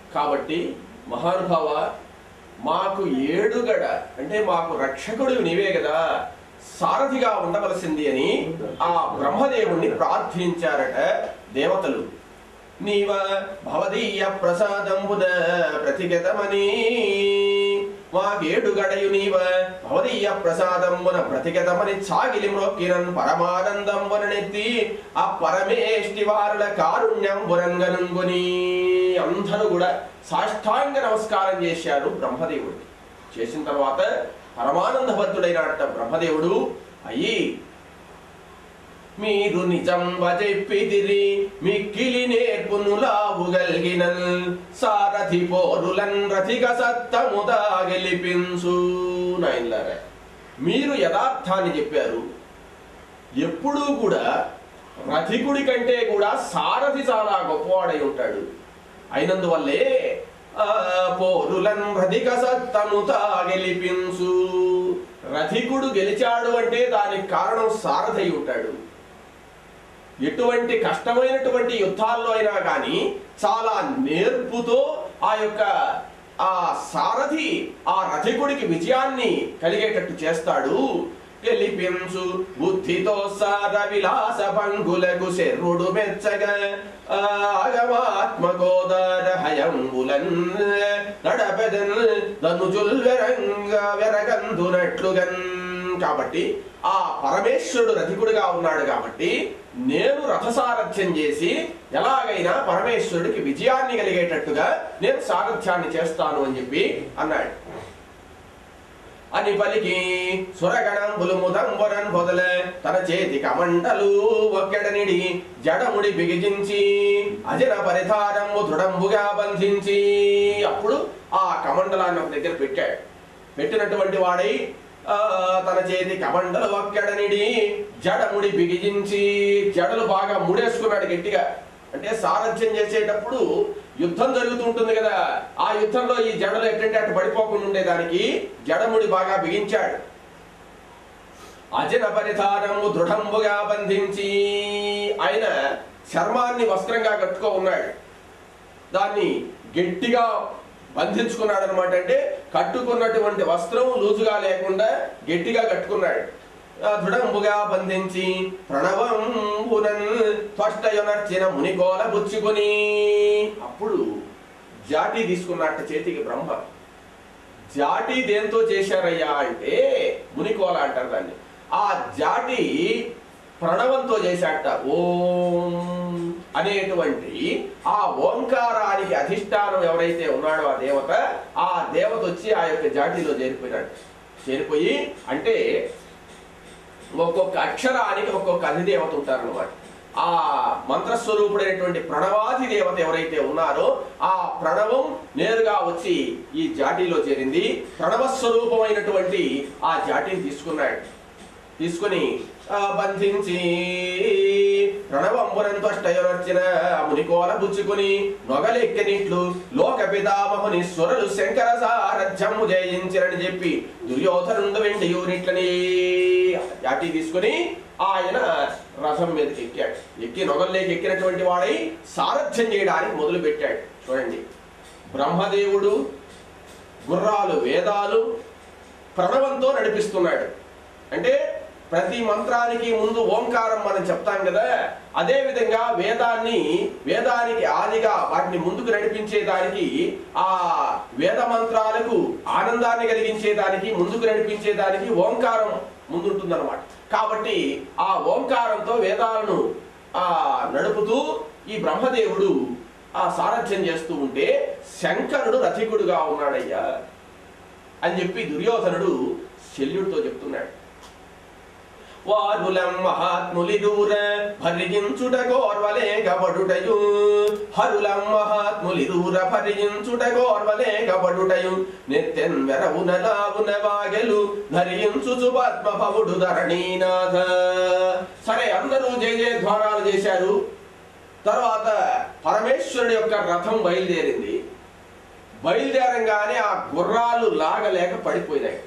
కాబట్టి మహానుభావ మాకు ఏడుగడ అంటే మాకు రక్షకుడు నీవే కదా సారథిగా ఉండవలసింది అని ఆ బ్రహ్మదేవుణ్ణి ప్రార్థించారట దేవతలు నీవ భవదీయ ప్రసాదంబున ప్రతిగతమని మాగేడు గడయు నీవ భవదీయ ప్రసాదంబున ప్రతిగతమని చాగిలి మ్రొక్కిరన్ పరమానందంబున నెత్తి ఆ పరమేష్టి వారుల కారుణ్యం బురంగనుంగుని అందరూ కూడా సాష్టాంగ నమస్కారం చేశారు బ్రహ్మదేవుడికి చేసిన తర్వాత పరమానంద భక్తుడైన బ్రహ్మదేవుడు అయ్యి మీరు నిజం చెప్పిదిరి మిక్కిలి నేర్పునులావుగల్గిన సారథి పోరులన్ రథిక సత్తముదా గెలిపించు నాయనలారా మీరు యథార్థాన్ని చెప్పారు ఎప్పుడూ కూడా రథికుడి కంటే కూడా సారథి చాలా గొప్పవాడై ఉంటాడు అయినందువల్లే ఆ, పోరులన్ రథిక సత్తముతా గెలిపించు రథికుడు గెలిచాడు అంటే దానికి కారణం సారథి అయి ఉంటాడు ఎటువంటి కష్టమైనటువంటి యుద్ధాల్లో అయినా కానీ చాలా నేర్పుతో ఆ యొక్క ఆ సారథి ఆ రథికుడికి విజయాన్ని కలిగేటట్టు చేస్తాడు గెలిపించు బుద్ధితో సార విలాస పంగులకు శర్రుడు మెచ్చగా ఆగమాత్మగోదార హయంబులన్ నడపెదన్ ధనుజుల్ వెరంగ వెరగందునట్లుగన్ కాబట్టి ఆ పరమేశ్వరుడు రథికుడిగా ఉన్నాడు కాబట్టి నేను రథసారథ్యం చేసి ఎలాగైనా పరమేశ్వరుడికి విజయాన్ని కలిగేటట్టుగా నేను సారథ్యాన్ని చేస్తాను అని చెప్పి అన్నాడు అని పలికి సురగణంబులు ముదంబురన్ పొదల తన చేతి కమండలు ఒక్కెడనిడి జడముడి బిగించి అజన పరిధారము దృఢంబుగా బంధించి అప్పుడు ఆ కమండలాన్ని ఒక దగ్గర పెట్టాడు పెట్టినటువంటి వాడై ఆ, తన చేతి కమండలు ఒక్కెడనిడి జడముడి బిగించి జడలు బాగా ముడేసుకున్నాడు గట్టిగా అంటే సారథ్యం చేసేటప్పుడు యుద్ధం జరుగుతుంటుంది కదా ఆ యుద్ధంలో ఈ జడలు ఎట్టంటే అటు పడిపోకుండా ఉండేదానికి జడముడి బాగా బిగించాడు అజన పరిధానము దృఢంబుగా బంధించి ఆయన చర్మాన్ని వస్త్రంగా కట్టుకో ఉన్నాడు దాన్ని గట్టిగా బంధించుకున్నాడు అనమాట అంటే కట్టుకున్నటువంటి వస్త్రం లూజుగా లేకుండా గట్టిగా కట్టుకున్నాడు ఆ దృఢంబుగా బంధించి ప్రణవంబునన్ త్వష్టయునర్చిన మునికోల బుచ్చుకొని అప్పుడు జాటి తీసుకున్నట్ట చేతికి బ్రహ్మ జాటి దేంతో చేశారయ్యా అంటే మునికోల అంటారు దాన్ని ఆ జాటి ప్రణవంతో చేశాట ఓం అనేటువంటి ఆ ఓంకారానికి అధిష్టానం ఎవరైతే ఉన్నాడో ఆ దేవత ఆ దేవత వచ్చి ఆ యొక్క జాటిలో చేరిపోయినాడు చేరిపోయి అంటే ఒక్కొక్క అక్షరానికి ఒక్కొక్క అధిదేవత ఉంటారన్నమాట ఆ మంత్రస్వరూపుడైనటువంటి ప్రణవాది దేవత ఎవరైతే ఉన్నారో ఆ ప్రణవం నేరుగా వచ్చి ఈ జాటిలో చేరింది ప్రణవ స్వరూపమైనటువంటి ఆ జాటిని తీసుకున్నాడు తీసుకుని ఆ, బంధించి ప్రణవంబునంతో అష్టయోనర్చిన మునికోల బుచ్చుకుని నొగలెక్కనిట్లు లోక పితామహుని స్వరలు శంకర సారథ్యము జయించిరని చెప్పి దుర్యోధనుండు వెండి యూనిట్లని జాటి తీసుకుని ఆయన రథం మీదకి ఎక్కాడు ఎక్కి నొగల్లోకి ఎక్కినటువంటి వాడై సారథ్యం చేయడానికి మొదలు పెట్టాడు చూడండి బ్రహ్మదేవుడు గుర్రాలు వేదాలు ప్రణవంతో నడిపిస్తున్నాడు అంటే ప్రతి మంత్రానికి ముందు ఓంకారం మనం చెప్తాం కదా అదే విధంగా వేదాన్ని వేదానికి ఆదిగా వాటిని ముందుకు నడిపించేదానికి ఆ వేద మంత్రాలకు ఆనందాన్ని కలిగించేదానికి ముందుకు నడిపించేదానికి ఓంకారం ముందుంటుందన్నమాట కాబట్టి ఆ ఓంకారంతో వేదాలను ఆ నడుపుతూ ఈ బ్రహ్మదేవుడు ఆ సారథ్యం చేస్తూ ఉంటే శంకరుడు రథికుడుగా ఉన్నాడయ్యా అని చెప్పి దుర్యోధనుడు శల్యుడితో చెప్తున్నాడు వారులం మహాత్ములిదూర భరించుట గోర్వలేకబడుటయు హరులం మహాత్ములిదూర భరించుట గోర్వలేకబడుటయు నెత్తెన్ వెరవున లావున వాగెలు ధరించుచు పద్మభవుడు ధరణీనాథ సరే అందరూ జయ జయ ధ్వానాలు చేశారు తర్వాత పరమేశ్వరుడి యొక్క రథం బయలుదేరింది బయలుదేరంగానే ఆ గుర్రాలు లాగలేక పడిపోయినాయి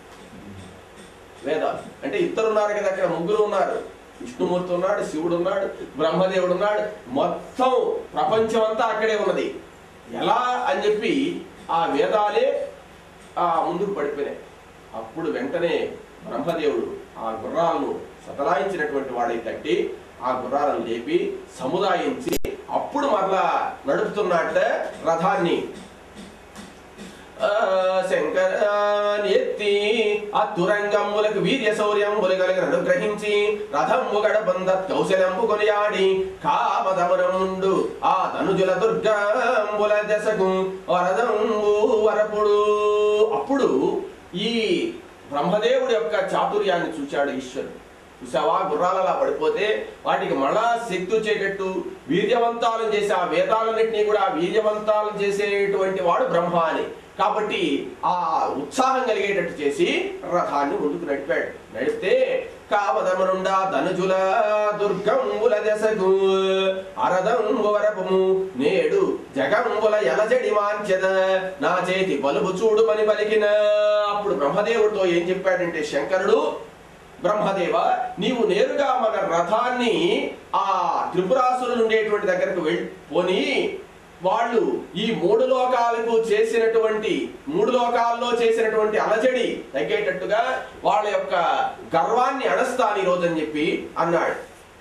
వేదాలు అంటే ఇద్దరు ఉన్నారు కదా అక్కడ ముగ్గురు ఉన్నారు విష్ణుమూర్తి ఉన్నాడు శివుడు ఉన్నాడు బ్రహ్మదేవుడు ఉన్నాడు మొత్తం ప్రపంచం అంతా అక్కడే ఉన్నది ఎలా అని అని చెప్పి ఆ వేదాలే ఆ ముందుకు పడిపోయినాయి అప్పుడు వెంటనే బ్రహ్మదేవుడు ఆ గుర్రాలను సతలాయించినటువంటి వాడి తట్టి ఆ గుర్రాలను లేపి సముదాయించి అప్పుడు మరలా నడుపుతున్నట్ట రథాన్ని ఆ, శంకరాన్ని ఎత్తి ఆ తురంగములకు వీర్య శౌర్యములు కలిగిన అనుగ్రహించి రథము గడబంద కౌశలంబు కొనియాడి కామదమనముండు ఆ తనుజుల దుర్గంబుల దశకు వరదంబు వరపుడు అప్పుడు ఈ బ్రహ్మదేవుడి యొక్క చాతుర్యాన్ని చూచాడు ఈశ్వరుడు చూసావా గుర్రాలలా పడిపోతే వాటికి మళ్ళా శక్తి వచ్చేటట్టు వీర్యవంతాలను చేసే ఆ వేదాలన్నింటినీ కూడా వీర్యవంతాలను చేసేటువంటి వాడు బ్రహ్మ అని కాబట్టి ఆ ఉత్సాహం కలిగేటట్టు చేసి రథాన్ని ముందుకు నడిపాడు నడిపితే కామదమనుండా ధనుజుల దుర్గంబుల దశకు అరదంబు వరపము నేడు జగంబుల ఎలజడి వాంఛద నా చేతి బలుబు చూడుమని పలికిన అప్పుడు బ్రహ్మదేవుడితో ఏం చెప్పాడంటే శంకరుడు బ్రహ్మదేవ నీవు నేరుగా మన రథాన్ని ఆ త్రిపురాసురులు ఉండేటువంటి దగ్గరకు వెళ్ళి పోని వాళ్ళు ఈ మూడు లోకాలకు చేసినటువంటి మూడు లోకాల్లో చేసినటువంటి అలజడి తగ్గేటట్టుగా వాళ్ళ యొక్క గర్వాన్ని అణస్తాను ఈ రోజు అని చెప్పి అన్నాడు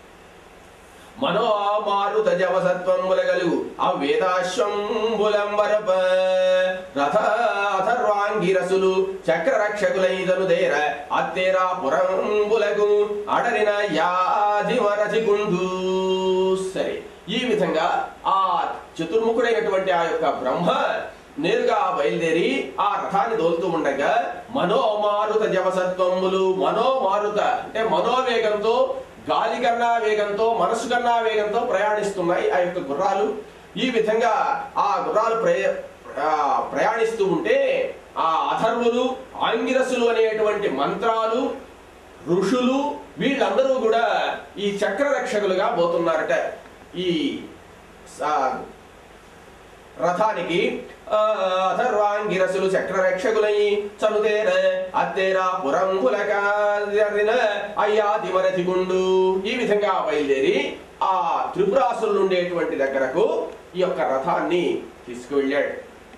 మనోమారుత జవసత్వముల గలుగు అవేదాశ్వంబులం వరప రథ అథర్వాంగిరసులు చక్రరక్షకులైదను దేర అత్తేరా పురంబులకు అడరిన యాది వరచికుండు సరే ఈ విధంగా ఆ చతుర్ముఖుడైనటువంటి ఆ యొక్క బ్రహ్మ నేరుగా బయలుదేరి ఆ రథాన్ని దోలుతూ ఉండగా మనోమారుత జవసత్వములు మనోమారుత అంటే మనోవేగంతో గాలి కన్నా వేగంతో మనసు కన్నా వేగంతో ప్రయాణిస్తున్నాయి ఆ యొక్క గుర్రాలు ఈ విధంగా ఆ గుర్రాలు ప్రయ ఆ, ప్రయాణిస్తూ ఉంటే ఆ అథర్వులు ఆంగిరసులు అనేటువంటి మంత్రాలు ఋషులు వీళ్ళందరూ కూడా ఈ చక్రరక్షకులుగా పోతున్నారట ఈ సా- రథానికి ఆ, అథర్వాంగిరసులు చక్రరక్షకులై చనుతేర అత్తేరా పురంబులకారిన అయ్యాది మరతిగుండు ఈ విధంగా బయలుదేరి ఆ త్రిపురాసులు ఉండేటువంటి దగ్గరకు ఈ యొక్క రథాన్ని తీసుకువెళ్ళాడు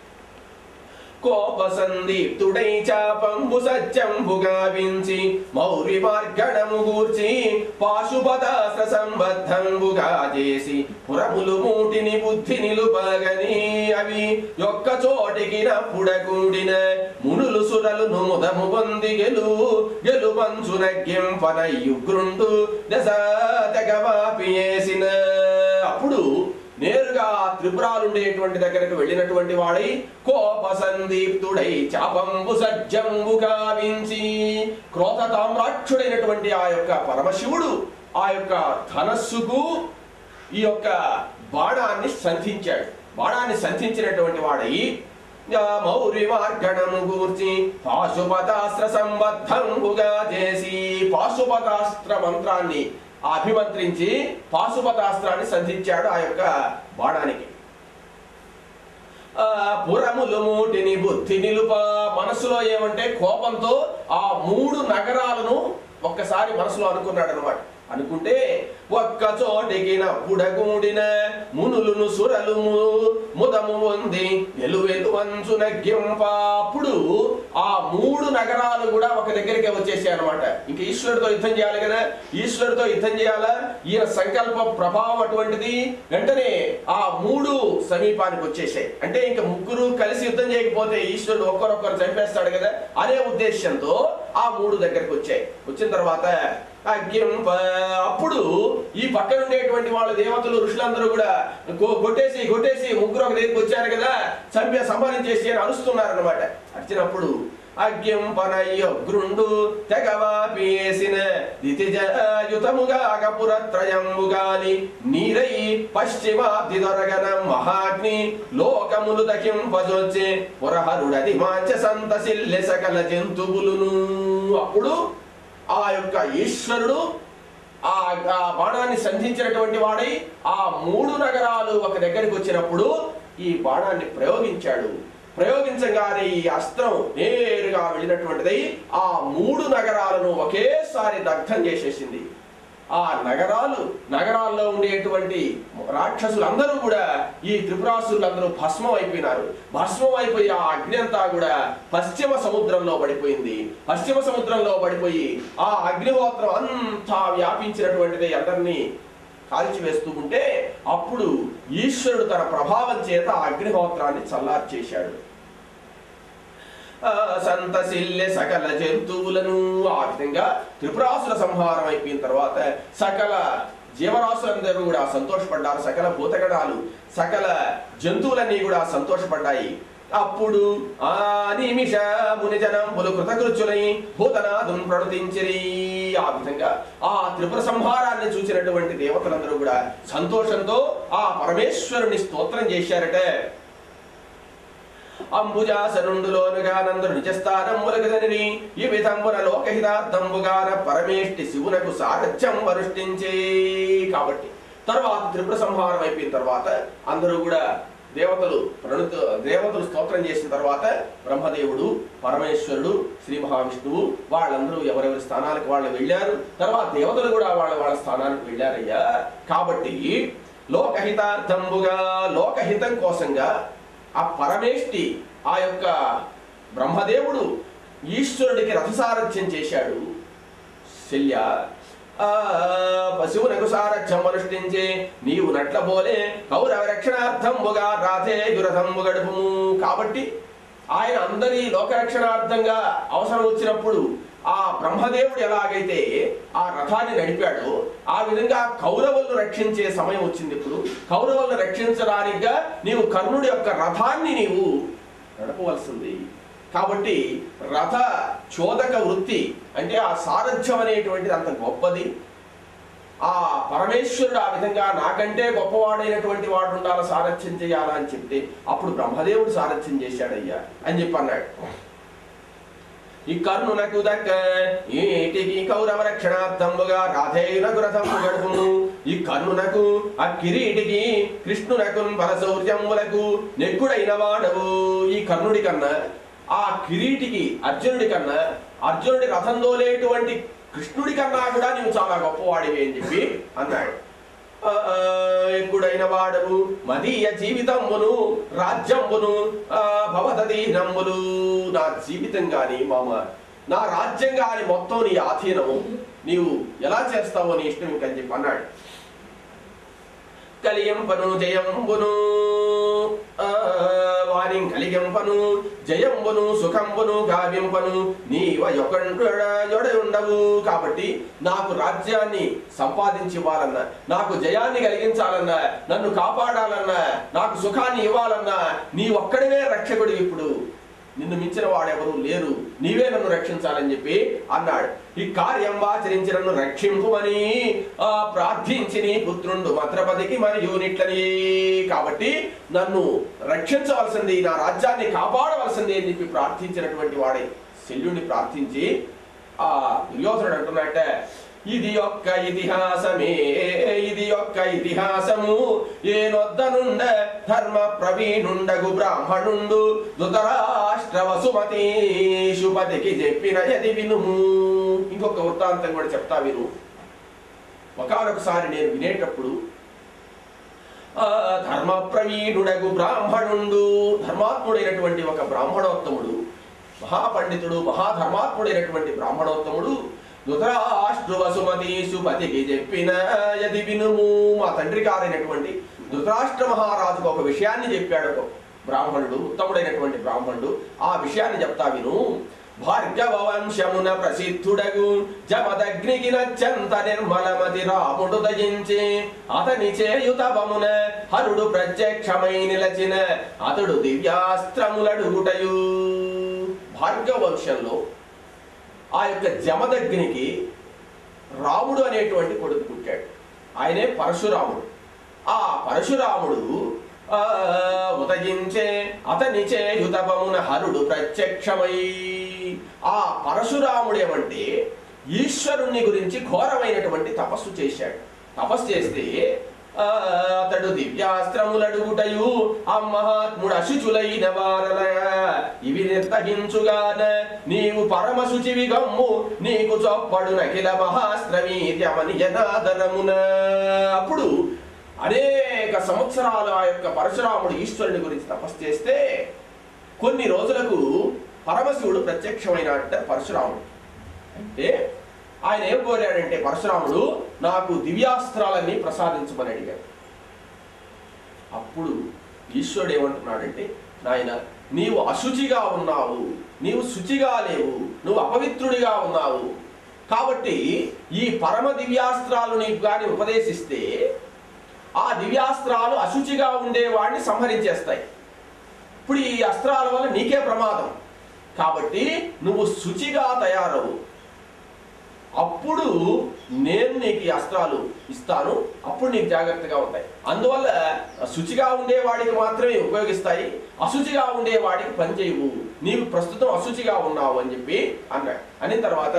కోపసందీప్తుడై చాపంబు సత్యంబు గావించి మౌర్య మార్గణము గూర్చి పాశుపదాస్త్ర సంబద్ధంబుగా చేసి పురములు మూటిని బుద్ధి నిలుపగని అవి యొక్క చోటికి నప్పుడకూడిన మునులు సురలు నుముదము పొంది గెలు గెలు మంచు నగ్గింపన యుగ్రుండు దశ తెగవాపి వేసిన అప్పుడు నేరుగా త్రిపురాలు ఉండేటువంటి దగ్గరకు వెళ్ళినటువంటి వాడై కోప సందీప్తుడై చాపంబు సజ్జంబు గావించి క్రోధ తామ్రాక్షుడైనటువంటి ఆ యొక్క పరమశివుడు ఆ యొక్క ధనస్సుకు ఈ యొక్క బాణాన్ని సంధించాడు బాణాన్ని సంధించినటువంటి వాడై ఆ మౌర్య మార్గణము గూర్చి పాశుపతాస్త్ర సంబద్ధంబుగా చేసి పాశుపతాస్త్ర మంత్రాన్ని అభిమంత్రించి పాశుపతాస్త్రాన్ని సంధించాడు ఆ యొక్క బాణానికి ఆ పురములు మూటిని బుద్ధి నిలుప మనసులో ఏమంటే కోపంతో ఆ మూడు నగరాలను ఒక్కసారి మనసులో అనుకున్నాడు అనమాట అనుకుంటే ఒక్క చోటికి నప్పుడగూడిన మునులును సురలు ము- ముదము పొంది వెలువెలు వంచు నగ్గింప అప్పుడు ఆ మూడు నగరాలు కూడా ఒక దగ్గరికి వచ్చేసాయి అనమాట ఇంక ఈశ్వరుడితో యుద్ధం చేయాలి కదా ఈశ్వరుడితో యుద్ధం చేయాలా ఈయన సంకల్ప ప్రభావం అటువంటిది వెంటనే ఆ మూడు సమీపానికి వచ్చేసాయి అంటే ఇంకా ముగ్గురు కలిసి యుద్ధం చేయకపోతే ఈశ్వరుడు ఒక్కరొక్కరు చంపేస్తాడు కదా అనే ఉద్దేశంతో ఆ మూడు దగ్గరికి వచ్చాయి వచ్చిన తర్వాత అగ్గింప అప్పుడు ఈ పక్కన ఉండేటువంటి వాళ్ళ దేవతలు ఋషులందరూ కూడా కొ- కొట్టేసి కొట్టేసి ముగ్గురు ఒక దగ్గరికి వచ్చారు కదా చంపే సంహరించేసి అని అరుస్తున్నారు అనమాట అరిచినప్పుడు అగ్గింపనయ్యగ్రుండు తెగవాపేసిన దితిజయుతముగా కపురత్రయంబుగాలి నీరై పశ్చిమాబ్ది దొరగన మహాగ్ని లోకములు దకింపజొచ్చే పురహరుడది మాంచ సంతసిల్లె సకల జంతువులును అప్పుడు ఆ యొక్క ఈశ్వరుడు ఆ ఆ బాణాన్ని సంధించినటువంటి వాడై ఆ మూడు నగరాలు ఒక దగ్గరికి వచ్చినప్పుడు ఈ బాణాన్ని ప్రయోగించాడు ప్రయోగించగానే ఈ అస్త్రం నేరుగా వెళ్ళినటువంటిదై ఆ మూడు నగరాలను ఒకేసారి దగ్ధం చేసేసింది ఆ నగరాలు నగరాల్లో ఉండేటువంటి రాక్షసులందరూ కూడా ఈ త్రిపురాసురులందరూ భస్మం అయిపోయినారు భస్మం అయిపోయి ఆ అగ్ని అంతా కూడా పశ్చిమ సముద్రంలో పడిపోయింది పశ్చిమ సముద్రంలో పడిపోయి ఆ అగ్నిహోత్రం అంతా వ్యాపించినటువంటిది అందరినీ కాల్చివేస్తూ ఉంటే అప్పుడు ఈశ్వరుడు తన ప్రభావం చేత ఆ అగ్నిహోత్రాన్ని చల్లార్చేశాడు ఆ, సంతసిల్లె సకల జంతువులను ఆ విధంగా త్రిపురాసుల సంహారం అయిపోయిన తర్వాత సకల జీవరాశులందరూ కూడా సంతోషపడ్డారు సకల భూతగణాలు సకల జంతువులన్నీ కూడా సంతోషపడ్డాయి అప్పుడు ఆ నిమిష మునిజనంబులు కృతకృత్యులై భూతనాథున్ ప్రణుతించిరి ఆ విధంగా ఆ త్రిపుర సంహారాన్ని చూసినటువంటి దేవతలందరూ కూడా సంతోషంతో ఆ పరమేశ్వరుని స్తోత్రం చేశారట అంబుజాసనుండులోనుగా నందుడు నిజస్థానములగదనిని ఈ విధంబున లోకహితార్థంబుగాన పరమేష్టి శివునకు సారథ్యం వరుష్టించే కాబట్టి తర్వాత త్రిపుర సంహారం అయిపోయిన తర్వాత అందరూ కూడా దేవతలు ప్రణుత దేవతలు స్తోత్రం చేసిన తర్వాత బ్రహ్మదేవుడు పరమేశ్వరుడు శ్రీ మహావిష్ణువు వాళ్ళందరూ ఎవరెవరి స్థానాలకు వాళ్ళు వెళ్ళారు తర్వాత దేవతలు కూడా వాళ్ళ వాళ్ళ స్థానానికి వెళ్ళారయ్యా కాబట్టి లోకహితార్థంబుగా లోకహితం కోసంగా ఆ పరమేష్టి ఆ యొక్క బ్రహ్మదేవుడు ఈశ్వరుడికి రథసారథ్యం చేశాడు శల్య ఆ పశువునకు సారథ్యం అనుష్ఠించే నీవు నట్ల పోలే కౌరవ రక్షణార్థంబుగా రాధే యురథంబు గడుపుము కాబట్టి ఆయన అందరి లోకరక్షణార్థంగా అవసరం వచ్చినప్పుడు ఆ బ్రహ్మదేవుడు ఎలాగైతే ఆ రథాన్ని నడిపాడో ఆ విధంగా కౌరవులను రక్షించే సమయం వచ్చింది ఇప్పుడు కౌరవులను రక్షించడానికిగా నీవు కర్ణుడి యొక్క రథాన్ని నీవు నడపవలసింది కాబట్టి రథ చోదక వృత్తి అంటే ఆ సారథ్యం అనేటువంటిది అంత గొప్పది ఆ పరమేశ్వరుడు ఆ విధంగా నాకంటే గొప్పవాడైనటువంటి వాడు ఉండాలి సారథ్యం చేయాలా అని చెప్తే అప్పుడు బ్రహ్మదేవుడు సారథ్యం చేశాడయ్యా అని చెప్పి అన్నాడు ఈ కర్ణునకు దక్క ఈటికి కౌరవ రక్షణార్థముగా రాధేయునకు రథము గడుపును ఈ కర్ణునకు ఆ కిరీటికి కృష్ణునకు బలశౌర్యములకు నెక్కుడైన వాడవు ఈ కర్ణుడి కన్నా ఆ కిరీటికి అర్జునుడి కన్నా అర్జునుడి రథం దోలేటువంటి కృష్ణుడి కన్నా కూడా నీవు చాలా గొప్పవాడివి అని చెప్పి అన్నాడు ఆ, ఆ, ఎప్పుడైన వాడవు మదీయ జీవితంబును రాజ్యంబును ఆ, భవదీనంబులు నా జీవితం గాని మామ నా రాజ్యం గాని మొత్తం నీ ఆధీనము నీవు ఎలా చేస్తావో నీ ఇష్టం ఇంకని చెప్పి అన్నాడు కలియంపను జయంబును ఆ, వారి కలిగింపను జయంబును సుఖంబును గావింపను నీవ ఉండవు కాబట్టి నాకు రాజ్యాన్ని సంపాదించి ఇవ్వాలన్నా నాకు జయాన్ని కలిగించాలన్నా నన్ను కాపాడాలన్నా నాకు సుఖాన్ని ఇవ్వాలన్నా నీ ఒక్కడివే రక్షకుడు ఇప్పుడు నిన్ను మించిన వాడెవరు లేరు నీవే నన్ను రక్షించాలని చెప్పి అన్నాడు ఈ కార్యం ఆచరించి నన్ను రక్షింపుమని ఆ ప్రార్థించి నీ పుత్రుండు మద్రపతికి మరియు నిట్లని కాబట్టి నన్ను రక్షించవలసింది నా రాజ్యాన్ని కాపాడవలసింది అని చెప్పి ప్రార్థించినటువంటి వాడే శల్యుడిని ప్రార్థించి ఆ దుర్యోధనుడు అంటున్నట్ట ఇది యొక్క ఇతిహాసమే ఇది యొక్క ఇతిహాసము ఏనొద్దనుండ ధర్మ ప్రవీణుండగు బ్రాహ్మణుండు ధృతరాష్ట్ర వసుమతి శుపతికి చెప్పిన యది వినుము ఇంకొక వృత్తాంతం కూడా చెప్తా విను ఒకనొకసారి నేను వినేటప్పుడు ఆ ధర్మ ప్రవీణుడగు బ్రాహ్మణుండు ధర్మాత్ముడైనటువంటి ఒక బ్రాహ్మణోత్తముడు మహాపండితుడు మహాధర్మాత్ముడైనటువంటి బ్రాహ్మణోత్తముడు ధృతరాష్ట్రు వసుమతి సుపతికి చెప్పిన యది వినుము మా తండ్రి గారైనటువంటి ధృతరాష్ట్ర మహారాజుకు ఒక విషయాన్ని చెప్పాడు ఒక బ్రాహ్మణుడు ఉత్తముడైనటువంటి బ్రాహ్మణుడు ఆ విషయాన్ని చెప్తా విను భార్గవ వంశమున ప్రసిద్ధుడగు జమదగ్నికి నచ్చంత నిర్మలమతి రాముడు దయించి అతని చేయుతవమున హరుడు ప్రత్యక్షమై నిలచిన అతడు దివ్యాస్త్రములడుగుటయు భార్గవ వంశంలో ఆ యొక్క జమదగ్నికి రాముడు అనేటువంటి కొడుకు పుట్టాడు ఆయనే పరశురాముడు ఆ పరశురాముడు ఆ, ఉదయించే అతని చేయుతపమున హరుడు ప్రత్యక్షమై ఆ పరశురాముడు ఏమంటే ఈశ్వరుణ్ణి గురించి ఘోరమైనటువంటి తపస్సు చేశాడు తపస్సు చేస్తే ఆ, అతడు దివ్యాస్త్రములడుగుటయు ఆ మహాత్ముడు అశుచులైన వారల ఇవి నిర్తహించుగాన నీవు పరమ శుచివి గమ్ము నీకు చొప్పడు నకిల మహాస్త్రమీత్యమని జనాదనమున అప్పుడు అనేక సంవత్సరాలు ఆ యొక్క పరశురాముడు ఈశ్వరుని గురించి తపస్సు చేస్తే కొన్ని రోజులకు పరమశివుడు ప్రత్యక్షమైన పరశురాముడు అంటే ఆయన ఏం కోరాడంటే పరశురాముడు నాకు దివ్యాస్త్రాలన్నీ ప్రసాదించమని అడిగాడు అప్పుడు ఈశ్వరుడు ఏమంటున్నాడంటే నాయన నీవు అశుచిగా ఉన్నావు నీవు శుచిగా లేవు నువ్వు అపవిత్రుడిగా ఉన్నావు కాబట్టి ఈ పరమ దివ్యాస్త్రాలు నీకు కానీ ఉపదేశిస్తే ఆ దివ్యాస్త్రాలు అశుచిగా ఉండేవాడిని సంహరించేస్తాయి ఇప్పుడు ఈ అస్త్రాల వల్ల నీకే ప్రమాదం కాబట్టి నువ్వు శుచిగా తయారవు అప్పుడు నేను నీకు ఈ అస్త్రాలు ఇస్తాను అప్పుడు నీకు జాగ్రత్తగా ఉంటాయి అందువల్ల శుచిగా ఉండే వాడికి మాత్రమే ఉపయోగిస్తాయి అశుచిగా ఉండే వాడికి పనిచేయవు నీవు ప్రస్తుతం అశుచిగా ఉన్నావు అని చెప్పి అన్నాడు అనిన తర్వాత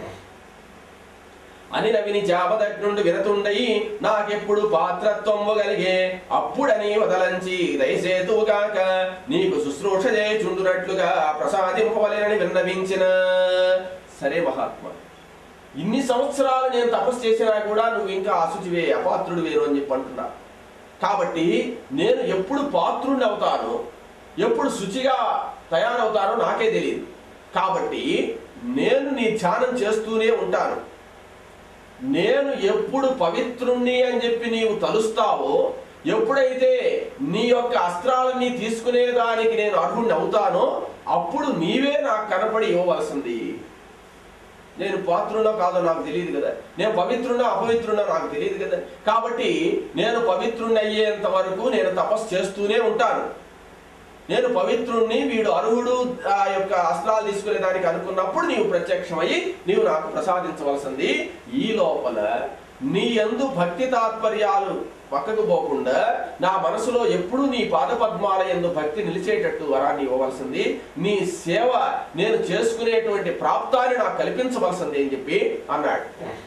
అని నవిని జాపదగ్నుండి వినతుండయి నాకెప్పుడు పాత్రత్వము కలిగే అప్పుడని వదలంచి దయసేతువు కాక నీకు శుశ్రూష చేయుచుండునట్లుగా ప్రసాదింపవలెనని విన్నవించిన సరే మహాత్మ ఇన్ని సంవత్సరాలు నేను తపస్సు చేసినా కూడా నువ్వు ఇంకా అశుచివే అపాత్రుడు వేరు అని చెప్పి అంటున్నా కాబట్టి నేను ఎప్పుడు పాత్రుడిని అవుతానో ఎప్పుడు శుచిగా తయారవుతానో నాకే తెలియదు కాబట్టి నేను నీ ధ్యానం చేస్తూనే ఉంటాను నేను ఎప్పుడు పవిత్రుణ్ణి అని చెప్పి నీవు తలుస్తావో ఎప్పుడైతే నీ యొక్క అస్త్రాలన్నీ తీసుకునే దానికి నేను అర్హుణ్ణి అవుతానో అప్పుడు నీవే నాకు కనపడి ఇవ్వవలసింది నేను పాత్రునో కాదో నాకు తెలియదు కదా నేను పవిత్రునో అపవిత్రునో నాకు తెలియదు కదా కాబట్టి నేను పవిత్రుణ్ణి అయ్యేంత వరకు నేను తపస్సు చేస్తూనే ఉంటాను నేను పవిత్రుణ్ణి వీడు అర్హుడు ఆ యొక్క అస్త్రాలు తీసుకునే దానికి అనుకున్నప్పుడు నీవు ప్రత్యక్షమయ్యి నీవు నాకు ప్రసాదించవలసింది ఈ లోపల నీ యందు భక్తి తాత్పర్యాలు పక్కకు పోకుండా నా మనసులో ఎప్పుడూ నీ పాదపద్మాల యందు భక్తి నిలిచేటట్టు వరాన్ని ఇవ్వవలసింది నీ సేవ నేను చేసుకునేటువంటి ప్రాప్తాన్ని నాకు కల్పించవలసింది అని చెప్పి అన్నాడు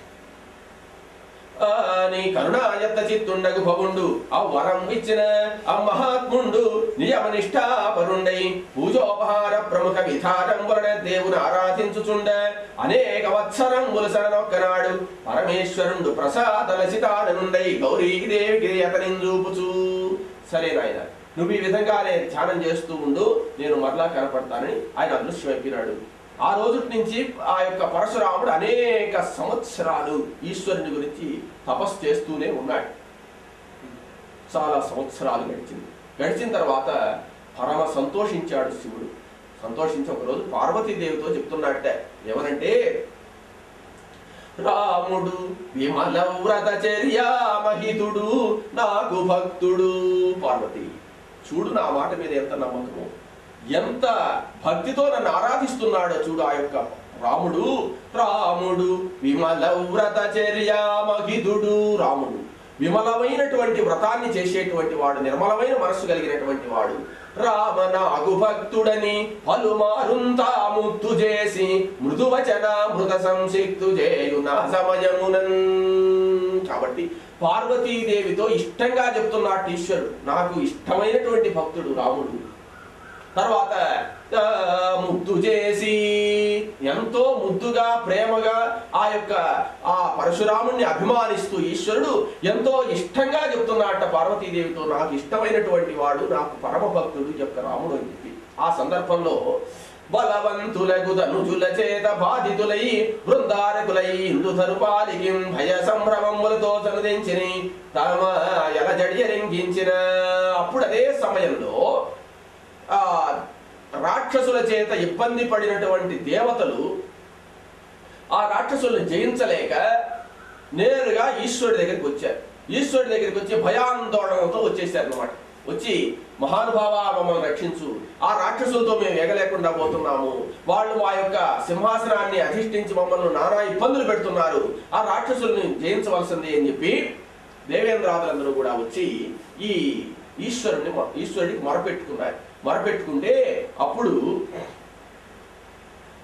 ఆ, నీ కరుణాయత్త చిత్తుండగు భవుండు ఆ వరం ఇచ్చిన ఆ మహాత్ముండు నియమనిష్టాపరుండై పూజోపహార ప్రముఖ విధానం వలన దేవుని ఆరాధించుచుండ అనేక వత్సరములు శరణొక్కనాడు పరమేశ్వరుండు ప్రసాద లసితాననుండై గౌరీదేవికి అతనిని చూపుచు సరే నాయన నువ్వు ఈ విధంగానే ధ్యానం చేస్తూ ఉండు నేను మరలా కనపడతానని ఆయన అదృశ్యమైపోయినాడు ఆ రోజు నుంచి ఆ యొక్క పరశురాముడు అనేక సంవత్సరాలు ఈశ్వరుని గురించి తపస్సు చేస్తూనే ఉన్నాడు చాలా సంవత్సరాలు గడిచింది గడిచిన తర్వాత పరమ సంతోషించాడు శివుడు సంతోషించి ఒకరోజు పార్వతీదేవితో చెప్తున్నట్టే ఏమనంటే రాముడు విమల వ్రత చర్యామహితుడు నాకు భక్తుడు పార్వతి చూడు నా మాట మీద ఎంత నమ్మకము ఎంత భక్తితో నన్ను ఆరాధిస్తున్నాడో చూడు ఆ యొక్క రాముడు రాముడు విమల వ్రత చర్యామహితుడు రాముడు విమలమైనటువంటి వ్రతాన్ని చేసేటువంటి వాడు నిర్మలమైన మనస్సు కలిగినటువంటి వాడు రామ నాగు భక్తుడని పలుమారుంతా ముత్తు చేసి మృదువచన మృత సంసిక్తు చేయు నా సమయమునన్ కాబట్టి పార్వతీదేవితో ఇష్టంగా చెప్తున్నాడు ఈశ్వరుడు నాకు ఇష్టమైనటువంటి భక్తుడు రాముడు తర్వాత ఆ, ముద్దు చేసి ఎంతో ముద్దుగా ప్రేమగా ఆ యొక్క ఆ పరశురాముణ్ణి అభిమానిస్తూ ఈశ్వరుడు ఎంతో ఇష్టంగా చెప్తున్నాడట పార్వతీదేవితో నాకు ఇష్టమైనటువంటి వాడు నాకు పరమ భక్తుడు యొక్క రాముడు అని చెప్పి ఆ సందర్భంలో బలవంతులకు ధనుజుల చేత బాధితులై బృందారకులై ఇందు తరుపాలికి భయ సంభ్రమములతో చనుదించిని తమ ఎల జడియరింగించిన అప్పుడు అదే సమయంలో ఆ రాక్షసుల చేత ఇబ్బంది పడినటువంటి దేవతలు ఆ రాక్షసుల్ని జయించలేక నేరుగా ఈశ్వరుడి దగ్గరికి వచ్చారు ఈశ్వరుడి దగ్గరికి వచ్చి భయాందోళనతో వచ్చేసారు అనమాట వచ్చి మహానుభావ మమ్మల్ని రక్షించు ఆ రాక్షసులతో మేము ఎగలేకుండా పోతున్నాము వాళ్ళు మా యొక్క సింహాసనాన్ని అధిష్ఠించి మమ్మల్ని నానా ఇబ్బందులు పెడుతున్నారు ఆ రాక్షసుల్ని జయించవలసింది అని చెప్పి దేవేంద్రాదులందరూ కూడా వచ్చి ఈ ఈశ్వరుని ఈశ్వరుడికి మొరపెట్టుకున్నారు మొరపెట్టుకుంటే అప్పుడు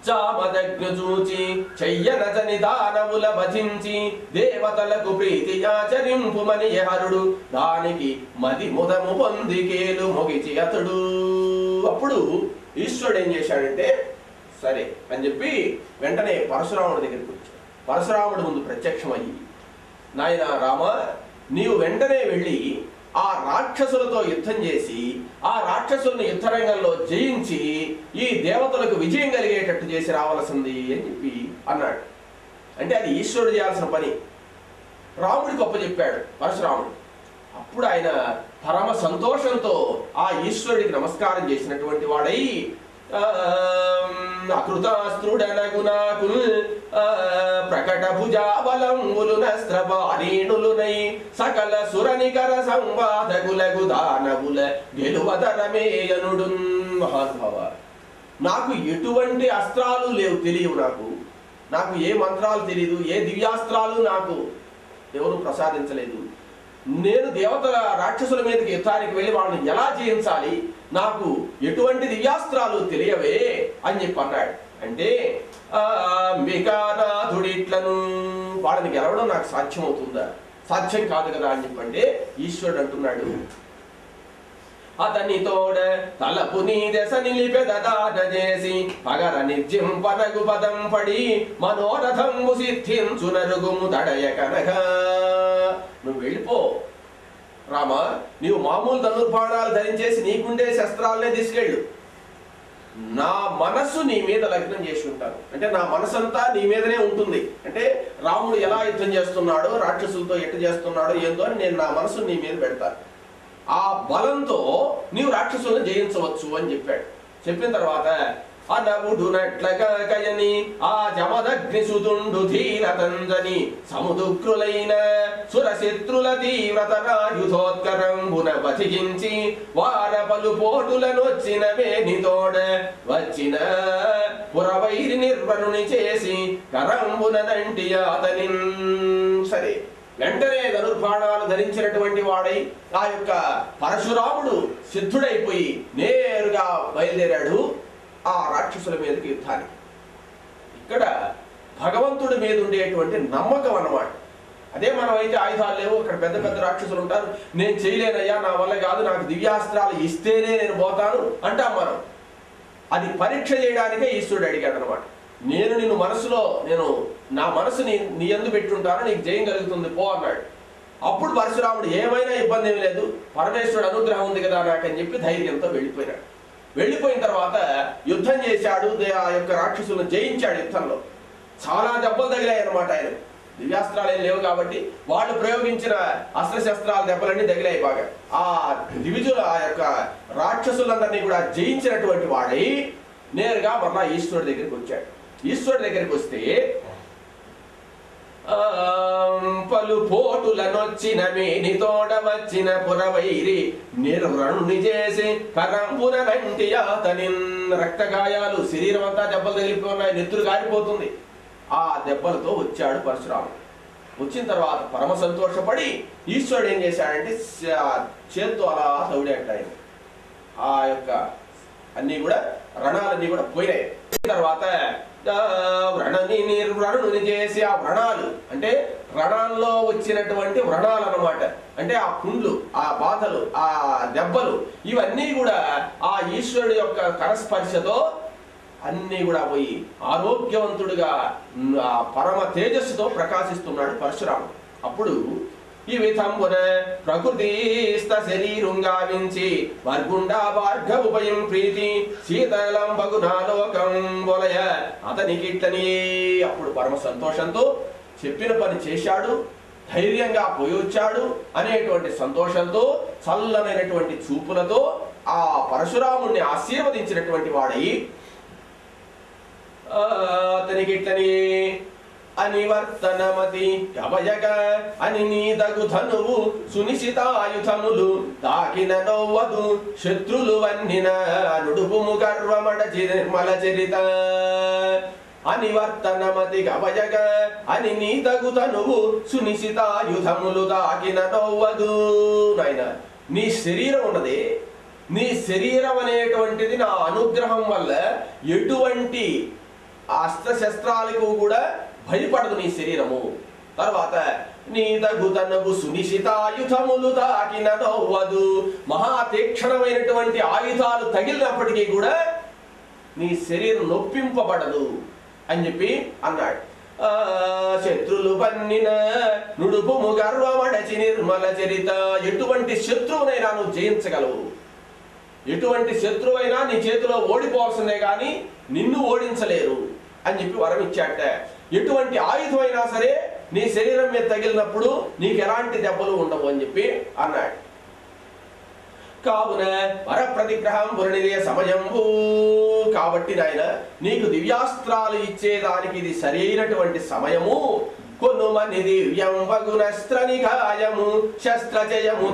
చామదగ్ను చూచి చెయ్యనచని దానవుల భజించి దేవతలకు ప్రీతి ఆచరింపుమని హరుడు దానికి మది ముదము పొంది కేలు మొగిచి అతడు అప్పుడు ఈశ్వరుడు ఏం చేశాడంటే సరే అని చెప్పి వెంటనే పరశురాముడి దగ్గరికి వచ్చాడు పరశురాముడి ముందు ప్రత్యక్షమయ్యి నాయన రామ నీవు వెంటనే వెళ్ళి ఆ రాక్షసులతో యుద్ధం చేసి ఆ రాక్షసుల్ని యుద్ధరంగంలో జయించి ఈ దేవతలకు విజయం కలిగేటట్టు చేసి రావాల్సింది అని చెప్పి అన్నాడు అంటే అది ఈశ్వరుడు చేయాల్సిన పని రాముడికి గొప్ప చెప్పాడు పరశురాముడు అప్పుడు ఆయన పరమ సంతోషంతో ఆ ఈశ్వరుడికి నమస్కారం చేసినటువంటి వాడై అకృతాస్త్రుడనగునాకు ప్రకట భుజాబలంబులు నస్త్రపారీణులునై సకల సురనికర సంవాదకులకు దానవుల గెలువతరమేయనుడు మహానుభావ నాకు ఎటువంటి అస్త్రాలు లేవు తెలియవు నాకు నాకు ఏ మంత్రాలు తెలియదు ఏ దివ్యాస్త్రాలు నాకు ఎవరు ప్రసాదించలేదు నేను దేవతల రాక్షసుల మీదకి యుద్ధానికి వెళ్ళి వాళ్ళని ఎలా జయించాలి నాకు ఎటువంటి దివ్యాస్త్రాలు తెలియవే అని చెప్పి అన్నాడు అంటే ఆ అంబికానాథుడిట్లను వాళ్ళని గెలవడం నాకు సాధ్యం అవుతుందా సాధ్యం కాదు కదా అని చెప్పంటే ఈశ్వరుడు అంటున్నాడు అతని తోడ తలపు నీ దశ నిలిపెదదాట చేసి పగర నిర్జ్యం పదగు పదం పడి మనోరథంబు సిద్ధించు నరుగుము తడయ కనక నువ్వు వెళ్ళిపో రామ నీవు మామూలు ధనుర్బాణాలు ధరించేసి నీకుండే శస్త్రాలనే తీసుకెళ్ళు నా మనస్సు నీ మీద లగ్నం చేసి ఉంటాను అంటే నా మనసంతా నీ మీదనే ఉంటుంది అంటే రాముడు ఎలా యుద్ధం చేస్తున్నాడో రాక్షసులతో ఎట్ట చేస్తున్నాడో ఏందో అని నేను నా మనసు నీ మీద పెడతాను ఆ బలంతో నీవు రాక్షసులను జయించవచ్చు అని చెప్పాడు చెప్పిన తర్వాత అనవుడునట్లగా కయని ఆ జమదగ్ని సుతుండు ధీరతంజని సముదుక్రులైన సురశత్రుల తీవ్రతరాయుధోత్కరంబున బతికించి వార పలు పోటులనొచ్చిన వేణితోడ వచ్చిన పురవైరి నిర్వరుని చేసి కరంబున నంటి అతని సరే వెంటనే ధనుర్బాణాలు ధరించినటువంటి వాడై ఆ యొక్క పరశురాముడు సిద్ధుడైపోయి నేరుగా బయలుదేరాడు ఆ రాక్షసుల మీదకి యుద్ధానికి ఇక్కడ భగవంతుడి మీద ఉండేటువంటి నమ్మకం అన్నమాట అదే మనం అయితే ఆయుధాలు లేవు అక్కడ పెద్ద పెద్ద రాక్షసులు ఉంటారు నేను చేయలేనయ్యా నా వల్ల కాదు నాకు దివ్యాస్త్రాలు ఇస్తేనే నేను పోతాను అంటాం మనం అది పరీక్ష చేయడానికే ఈశ్వరుడు అడిగాడు అనమాట నేను నిన్ను మనసులో నేను నా మనసుని నీ ఎందు పెట్టుంటాను నీకు జయం కలుగుతుంది పో అన్నాడు అప్పుడు పరశురాముడు ఏమైనా ఇబ్బంది ఏమీ లేదు పరమేశ్వరుడు అనుగ్రహం ఉంది కదా నాకని చెప్పి ధైర్యంతో వెళ్ళిపోయినాడు వెళ్ళిపోయిన తర్వాత యుద్ధం చేశాడు దే- ఆ యొక్క రాక్షసులను జయించాడు యుద్ధంలో చాలా దెబ్బలు తగిలాయి అనమాట ఆయన దివ్యాస్త్రాలు ఏం లేవు కాబట్టి వాళ్ళు ప్రయోగించిన అస్త్రశస్త్రాల దెబ్బలన్నీ తగిలాయి బాగా ఆ దివిజుల ఆ యొక్క రాక్షసులందరినీ కూడా జయించినటువంటి వాడై నేరుగా మరలా ఈశ్వరుడి దగ్గరికి వచ్చాడు ఈశ్వరుడి దగ్గరికి వస్తే ఆం, పలు పోటులనొచ్చిన మేని తోడ వచ్చిన పురవైరి నిర్వణుని చేసి కరంపున రంటి అతని రక్త గాయాలు శరీరం అంతా దెబ్బలు తగిలిపోయి నెత్తురు గారిపోతుంది ఆ దెబ్బలతో వచ్చాడు పరశురాముడు వచ్చిన తర్వాత పరమ సంతోషపడి ఈశ్వరుడు ఏం చేశాడంటే శ- చేత్తో అలా తౌడాట ఆయన ఆ యొక్క అన్ని కూడా రణాలన్నీ కూడా పోయినాయి తర్వాత ఆ, వ్రణని నిర్వ్రణుని చేసి ఆ వ్రణాలు అంటే రణాల్లో వచ్చినటువంటి వ్రణాలు అన్నమాట అంటే ఆ పుండ్లు ఆ బాధలు ఆ దెబ్బలు ఇవన్నీ కూడా ఆ ఈశ్వరుడు యొక్క కరస్పర్శతో అన్నీ కూడా పోయి ఆరోగ్యవంతుడిగా ఉమ్, ఆ పరమ తేజస్సుతో ప్రకాశిస్తున్నాడు పరశురాముడు అప్పుడు ఈ విధంబున ప్రకృతిస్థ శరీరం గావించి వర్గుండా భార్గవుపయం ప్రీతి శీతలం బగునాలోకం బొలయ అతనికి ఇట్లని అప్పుడు పరమ సంతోషంతో చెప్పిన పని చేశాడు ధైర్యంగా పోయి వచ్చాడు అనేటువంటి సంతోషంతో చల్లనైనటువంటి చూపులతో ఆ పరశురాముణ్ణి ఆశీర్వదించినటువంటి వాడై ఆ, అతనికి ఇట్లని అనివర్తనమతి అభయగ అని నీదగు ధనువు సునిశితాయుధములు తాకిన నవ్వదు శత్రులు వన్నిన నుడుపుము గర్వమడచి నిర్మల చరిత అనివర్తనమతి గవయగ అని నీదగు ధనువు సునిశితాయుధములు తాకిన నవ్వదు నాయన నీ శరీరం ఉన్నది నీ శరీరం అనేటువంటిది నా అనుగ్రహం వల్ల ఎటువంటి ఆ అస్త్రశస్త్రాలకు కూడా భయపడదు నీ శరీరము తర్వాత నీ తగుతనగు సునిశితాయుధములు తాకిన నవ్వదు మహా తీక్షణమైనటువంటి ఆయుధాలు తగిలినప్పటికీ కూడా నీ శరీరం నొప్పింపబడదు అని చెప్పి అన్నాడు ఆ, శత్రులు పన్నిన నుడుపుము గర్వమడచి నిర్మల చరిత ఎటువంటి శత్రువునైనా నువ్వు జయించగలవు ఎటువంటి శత్రువైనా నీ చేతిలో ఓడిపోవాల్సిందే గాని నిన్ను ఓడించలేరు అని చెప్పి వరం ఇచ్చాట ఎటువంటి ఆయుధమైనా సరే నీ శరీరం మీద తగిలినప్పుడు నీకు ఎలాంటి దెబ్బలు ఉండవు అని చెప్పి అన్నాడు కావున వరప్రతిగ్రహం పురనిదే సమయంబు కాబట్టి నాయన నీకు దివ్యాస్త్రాలు ఇచ్చేదానికి ఇది సరైనటువంటి సమయము కొనుమని దివ్యం వగునస్త్ర నిఘాయము శస్త్రజయము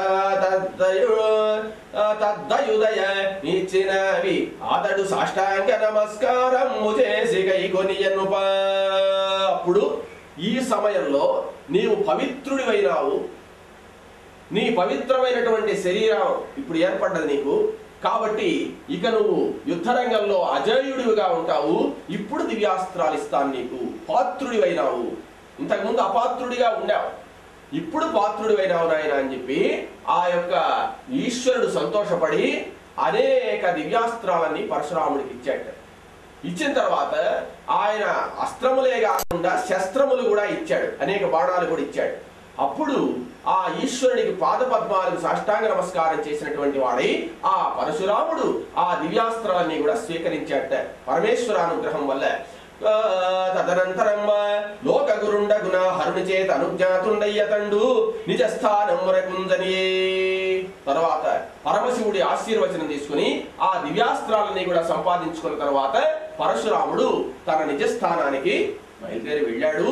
తద్దయుదయ నిచ్చినవి అతడు సాష్టాంగ నమస్కారము చేసి కైకొనియను అప్పుడు ఈ సమయంలో నీవు పవిత్రుడివైనావు నీ పవిత్రమైనటువంటి శరీరం ఇప్పుడు ఏర్పడ్డది నీకు కాబట్టి ఇక నువ్వు యుద్ధరంగంలో అజేయుడివిగా ఉంటావు ఇప్పుడు దివ్యాస్త్రాలు ఇస్తాను నీకు పాత్రుడివైనావు ఇంతకుముందు అపాత్రుడిగా ఉండావు ఇప్పుడు పాత్రుడివైనావు నాయన అని చెప్పి ఆ యొక్క ఈశ్వరుడు సంతోషపడి అనేక దివ్యాస్త్రాలన్నీ పరశురాముడికి ఇచ్చాడు ఇచ్చిన తర్వాత ఆయన అస్త్రములే కాకుండా శస్త్రములు కూడా ఇచ్చాడు అనేక బాణాలు కూడా ఇచ్చాడు అప్పుడు ఆ ఈశ్వరుడికి పాదపద్మాలకు సాష్టాంగ నమస్కారం చేసినటువంటి వాడై ఆ పరశురాముడు ఆ దివ్యాస్త్రాలన్నీ కూడా స్వీకరించాట పరమేశ్వర అనుగ్రహం వల్ల ఆ, తదనంతరం లోక గురుండగున హరుని చేత అనుజ్ఞాతుండయ్యతండు నిజ స్థానం కుంజనియే తర్వాత పరమశివుడి ఆశీర్వచనం తీసుకుని ఆ దివ్యాస్త్రాలని కూడా సంపాదించుకున్న తర్వాత పరశురాముడు తన నిజ స్థానానికి బయలుదేరి వెళ్ళాడు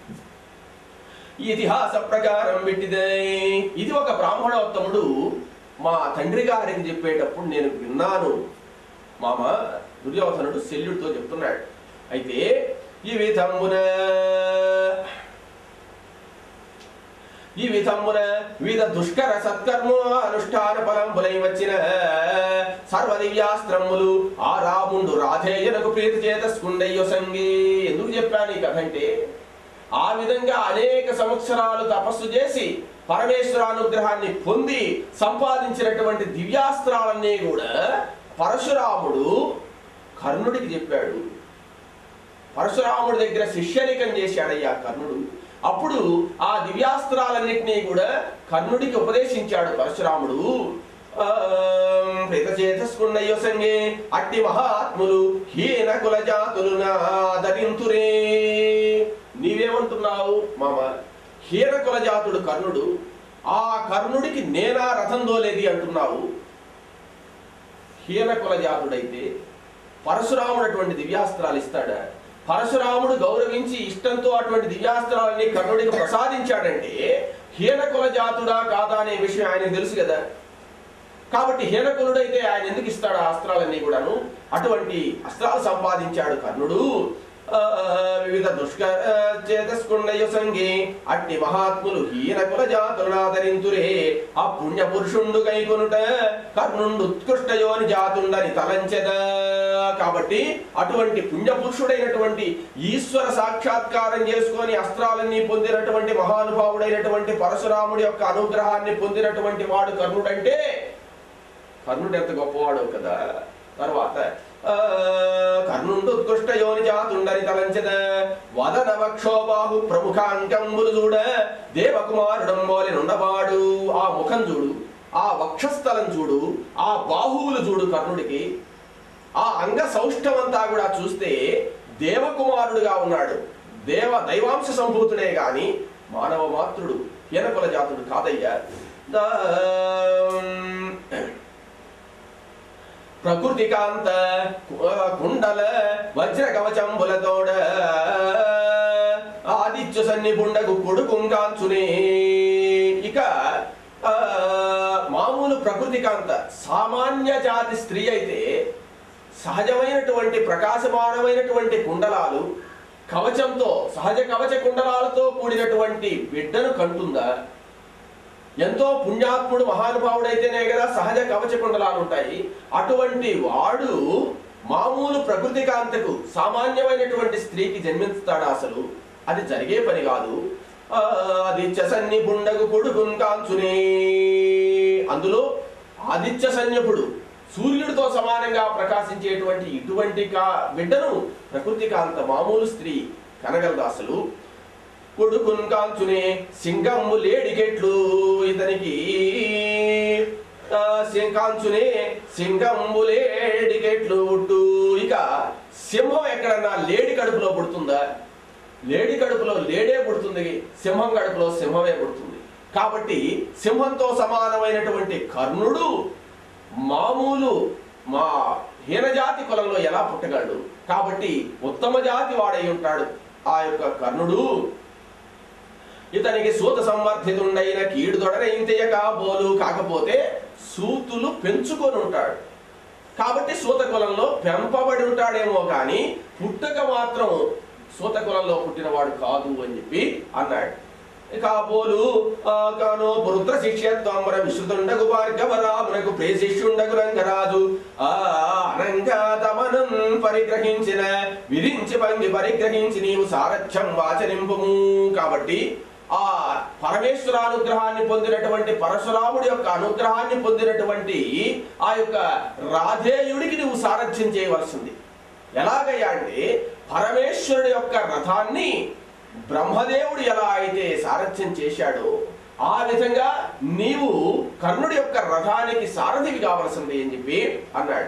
ఈ ఇతిహాస ప్రకారం పెట్టిదే ఇది ఒక బ్రాహ్మణోత్తముడు మా తండ్రి గారికి చెప్పేటప్పుడు నేను విన్నాను మామ దుర్యోధనుడు శల్యుడితో చెప్తున్నాడు అయితే ఈ విధమున ఈ విధమున వివిధ దుష్కర సత్కర్మ అనుష్ఠాన ఫలంబులై వచ్చిన సర్వ దివ్యాస్త్రములు ఆ రాముండు రాధేయునకు ప్రీతి చేతస్కుండయ్యో సంగి ఎందుకు చెప్పాను ఈ కథ అంటే ఆ విధంగా అనేక సంవత్సరాలు తపస్సు చేసి పరమేశ్వరానుగ్రహాన్ని పొంది సంపాదించినటువంటి దివ్యాస్త్రాలన్నీ కూడా పరశురాముడు కర్ణుడికి చెప్పాడు పరశురాముడి దగ్గర శిష్యరికం చేశాడయ్యా కర్ణుడు అప్పుడు ఆ దివ్యాస్త్రాలన్నింటినీ కూడా కర్ణుడికి ఉపదేశించాడు పరశురాముడు ప్రేతచేతస్కున్నయ్యో సంగే అట్టి మహాత్ములు హీన కుల జాతులు నాదరింతురే నీవేమంటున్నావు మామ హీన కుల జాతుడు కర్ణుడు ఆ కర్ణుడికి నేనా రథం దోలేది అంటున్నావు హీన కుల జాతుడైతే పరశురాముడు అటువంటి దివ్యాస్త్రాలు ఇస్తాడా పరశురాముడు గౌరవించి ఇష్టంతో అటువంటి దివ్యాస్త్రాలని కర్ణుడికి ప్రసాదించాడంటే హీన కుల జాతుడా కాదా అనే విషయం ఆయనకు తెలుసు కదా కాబట్టి హీనకులుడైతే ఆయన ఎందుకు ఇస్తాడు ఆ అస్త్రాలన్నీ కూడాను అటువంటి అస్త్రాలు సంపాదించాడు కర్ణుడు ఆ, వివిధ దుష్క చేతస్కుండయ సంగి అట్టి మహాత్ములు హీన కుల జాతులనాదరింతురే ఆ పుణ్య పురుషుండు కైకొనుట కర్ణుండు ఉత్కృష్టయోని జాతుండని తలంచెద కాబట్టి అటువంటి పుణ్య పురుషుడైనటువంటి ఈశ్వర సాక్షాత్కారం చేసుకొని అస్త్రాలన్నీ పొందినటువంటి మహానుభావుడైనటువంటి పరశురాముడి యొక్క అనుగ్రహాన్ని పొందినటువంటి వాడు కర్ణుడంటే కర్ణుడు ఎంత గొప్పవాడు కదా తర్వాత ఆ, కర్ణుండు ఉత్కృష్ట యోని జాతుండని తలంచద వదన వక్షోబాహు ప్రముఖాంకంబులు చూడ దేవకుమారుడం పోలి నుండవాడు ఆ ముఖం చూడు ఆ వక్షస్థలం చూడు ఆ బాహువులు చూడు కర్ణుడికి ఆ అంగ సౌష్ఠవంతా కూడా చూస్తే దేవకుమారుడుగా ఉన్నాడు దేవ దైవాంశ సంభూతుడే గాని మానవ మాతృడు హీనకుల జాతుడు కాదయ్యా దా- ప్రకృతి కాంత కుండల వజ్ర కవచంబులతోడ ఆదిత్య సన్ని బుండగు కొడుకుంగాంచునే ఇక ఆ, మామూలు ప్రకృతి కాంత సామాన్య జాతి స్త్రీ అయితే సహజమైనటువంటి ప్రకాశమానమైనటువంటి కుండలాలు కవచంతో సహజ కవచ కుండలాలతో కూడినటువంటి బిడ్డను కంటుందా ఎంతో పుణ్యాత్ముడు మహానుభావుడైతేనే కదా సహజ కవచ కుండలాలు ఉంటాయి అటువంటి వాడు మామూలు ప్రకృతి కాంతకు సామాన్యమైనటువంటి స్త్రీకి జన్మిస్తాడా అసలు అది జరిగే పని కాదు ఆదిత్య సన్నిపుండగు కొడుకున్ కాంచునే అందులో ఆదిత్య సన్యపుడు సూర్యుడితో సమానంగా ప్రకాశించేటువంటి ఇటువంటి కా బిడ్డను ప్రకృతి కాంత మామూలు స్త్రీ కనగలదు అసలు కొడుకున్ కాంచునే సింగమ్ము లేడికెట్లు ఇతనికి ఆ, సి- కాంచునే సింగమ్ము లేడికెట్లు పుట్టు ఇక సింహం ఎక్కడన్నా లేడి కడుపులో పుడుతుందా లేడి కడుపులో లేడే పుడుతుంది సింహం కడుపులో సింహమే పుడుతుంది కాబట్టి సింహంతో సమానమైనటువంటి కర్ణుడు మామూలు మా హీనజాతి కులంలో ఎలా పుట్టగలడు కాబట్టి ఉత్తమ జాతి వాడై ఉంటాడు ఆ యొక్క కర్ణుడు ఇతనికి సూత సంవర్ధితుండైన కీడు దొడరైంతయ్య కాబోలు కాకపోతే సూతులు పెంచుకొని ఉంటాడు కాబట్టి సూత కులంలో పెంపబడి ఉంటాడేమో కానీ పుట్టక మాత్రం సూత కులంలో పుట్టినవాడు కాదు అని చెప్పి అన్నాడు కాబోలు ఆ కాను పురుత్ర శిష్యత్వంబర విశ్రుతుండగు భార్గవరామునకు ప్రేశిష్యుండగు రంగరాజు ఆ అనంగాతమనం పరిగ్రహించిన విరించి పంగి పరిగ్రహించి నీవు సారథ్యం వాచరింపుము కాబట్టి ఆ పరమేశ్వర అనుగ్రహాన్ని పొందినటువంటి పరశురాముడి యొక్క అనుగ్రహాన్ని పొందినటువంటి ఆ యొక్క రాధేయుడికి నువ్వు సారథ్యం చేయవలసింది ఎలాగయ్యా అంటే పరమేశ్వరుడి యొక్క రథాన్ని బ్రహ్మదేవుడు ఎలా అయితే సారథ్యం చేశాడో ఆ విధంగా నీవు కర్ణుడి యొక్క రథానికి సారథివి కావలసింది అని చెప్పి అన్నాడు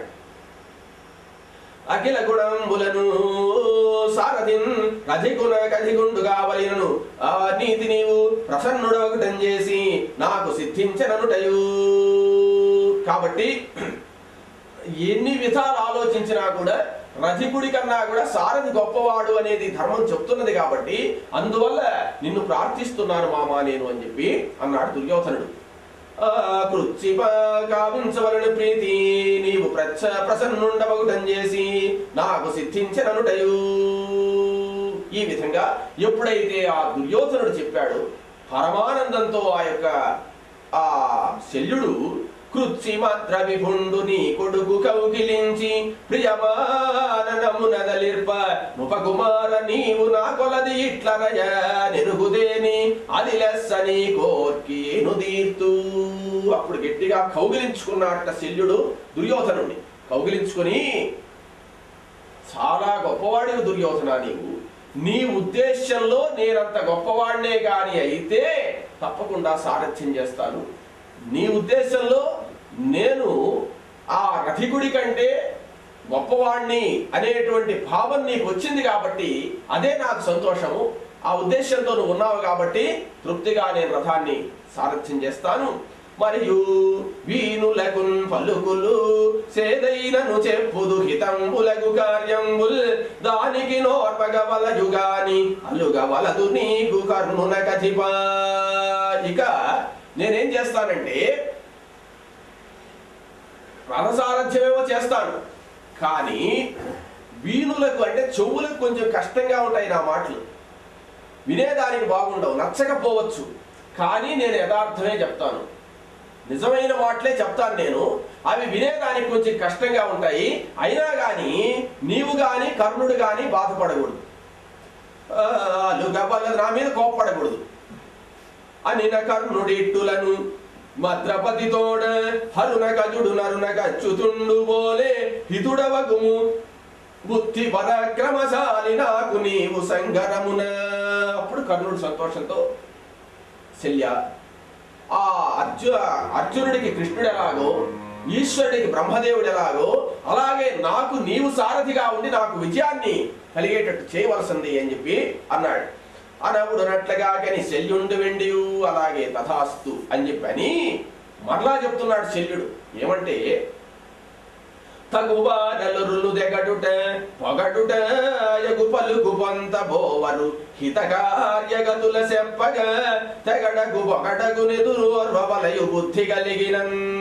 అఖిల గుణంబులను సారథిన్ రధిగుణ కధిగుండు కావలినను ఆ నీతి నీవు ప్రసన్నుడొకటం చేసి నాకు సిద్ధించననుటయు కాబట్టి ఎన్ని విధాలు ఆలోచించినా కూడా రథికుడి కన్నా కూడా సారథి గొప్పవాడు అనేది ధర్మం చెప్తున్నది కాబట్టి అందువల్ల నిన్ను ప్రార్థిస్తున్నాను మామా నేను అని చెప్పి అన్నాడు దుర్యోధనుడు ఆ కృత్సిప కావించవలని ప్రీతి నీవు ప్రచ్చ ప్రసన్నుండవగుటం చేసి నాకు సిద్ధించననుటయు ఈ విధంగా ఎప్పుడైతే ఆ దుర్యోధనుడు చెప్పాడు పరమానందంతో ఆ యొక్క ఆ శల్యుడు కృత్సిమద్ర విభుండు నీ కొడుకు కౌగిలించి ప్రియమాననమునదలిర్ప నృపకుమార నీవు నా కొలది ఇట్లరయ నెరుగుదేని అది లెస్స నీ కోర్కి నుదీర్తూ అప్పుడు గట్టిగా కౌగిలించుకున్నట్ట శల్యుడు దుర్యోధనుడిని కౌగిలించుకొని చాలా గొప్పవాడివి దుర్యోధన నీవు నీ ఉద్దేశంలో నేనంత గొప్పవాడినే కాని అయితే తప్పకుండా సారథ్యం చేస్తాను నీ ఉద్దేశంలో నేను ఆ రథికుడి కంటే గొప్పవాణ్ణి అనేటువంటి భావం నీకు వచ్చింది కాబట్టి అదే నాకు సంతోషము ఆ ఉద్దేశంతో నువ్వు ఉన్నావు కాబట్టి తృప్తిగా నేను రథాన్ని సారథ్యం చేస్తాను మరియు వీనులకున్ పలుకులు సేదైనను చెప్పుదు హితంబులగు కార్యంబుల్ దానికి నోర్పగవలయు గాని అలుగవలదు నీకు కర్ణున కథిపా ఇక నేనేం చేస్తానంటే రథసారథ్యమేమో చేస్తాను కానీ వీణులకు అంటే చెవులకు కొంచెం కష్టంగా ఉంటాయి నా మాటలు వినేదానికి బాగుండవు నచ్చకపోవచ్చు కానీ నేను యథార్థమే చెప్తాను నిజమైన మాటలే చెప్తాను నేను అవి వినేదానికి కొంచెం కష్టంగా ఉంటాయి అయినా కానీ నీవు కానీ కర్ణుడు కానీ బాధపడకూడదు ఆ, అలుగబల నా మీద కోప్పడకూడదు అనిన కర్ణుడిట్టులను మద్రపతితోడ హరున గజుడు నరున గచ్చుతుండు బోలే హితుడవగుము బుద్ధి పరాక్రమశాలి నాకు నీవు సంగరమున అప్పుడు కర్ణుడు సంతోషంతో శల్య ఆ అర్జు అర్జునుడికి కృష్ణుడు ఎలాగో ఈశ్వరుడికి బ్రహ్మదేవుడు ఎలాగో అలాగే నాకు నీవు సారథిగా ఉండి నాకు విజయాన్ని కలిగేటట్టు చేయవలసింది అని చెప్పి అన్నాడు అనవుడునట్లుగా కని శల్యుండు వెండియు అలాగే తథాస్తు అని చెప్పని మరలా చెప్తున్నాడు శల్యుడు ఏమంటే తగువారలురులు దెగడుట పొగడుట యగు పలుకు పొంత బోవరు హితకార్యగతుల చెప్పగ తెగడగు పొగడగు నెదురు వలయు బుద్ధి కలిగిన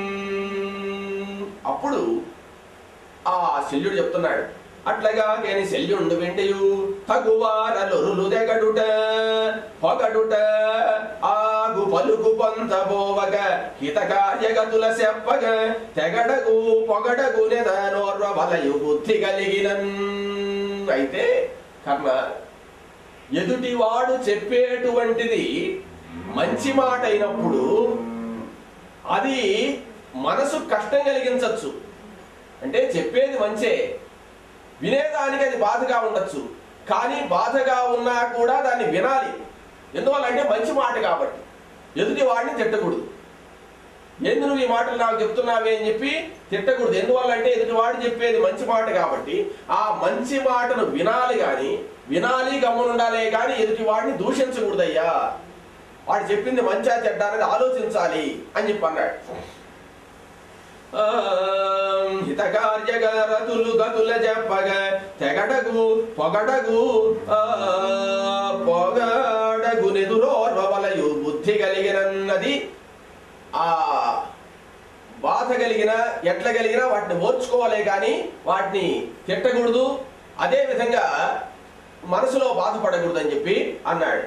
అప్పుడు ఆ శల్యుడు చెప్తున్నాడు అట్లగా కేని శల్యుండు వెండియు తగువారలురులు దెగడుట పొగడుట ఆగు తాగు పలుకు పొంతబోవగ హితకార్యగతుల చెప్పగ తెగడగు పొగడగు నెదనోర్వ వలయు బుద్ధి కలిగిన అయితే కర్ణ ఎదుటివాడు చెప్పేటువంటిది మంచి మాట అయినప్పుడు అది మనసు కష్టం కలిగించవచ్చు అంటే చెప్పేది మంచే వినేదానికి అది బాధగా ఉండొచ్చు కానీ బాధగా ఉన్నా కూడా దాన్ని వినాలి ఎందువల్ల అంటే మంచి మాట కాబట్టి ఎదుటి వాడిని తిట్టకూడదు ఎందు నువ్వు ఈ మాటలు నాకు చెప్తున్నావే అని చెప్పి తిట్టకూడదు ఎందువల్ల అంటే ఎదుటివాడు చెప్పేది మంచి మాట కాబట్టి ఆ మంచి మాటను వినాలి కానీ వినాలి గమ్మునుండాలే కానీ ఎదుటి వాడిని దూషించకూడదయ్యా వాడు చెప్పింది మంచా చెడ్డ అనేది ఆలోచించాలి అని చెప్పి అన్నాడు ఆం, హితకార్యగరతులు గతుల చెప్పగ తెగడగు పొగడగు ఆ, పొగడగు నెదురోర్వలయు బుద్ధి కలిగినన్నది ఆ బాధ కలిగిన ఎట్ల కలిగినా వాటిని ఓర్చుకోవాలే కానీ వాటిని తిట్టకూడదు అదే విధంగా మనసులో బాధపడకూడదు అని చెప్పి అన్నాడు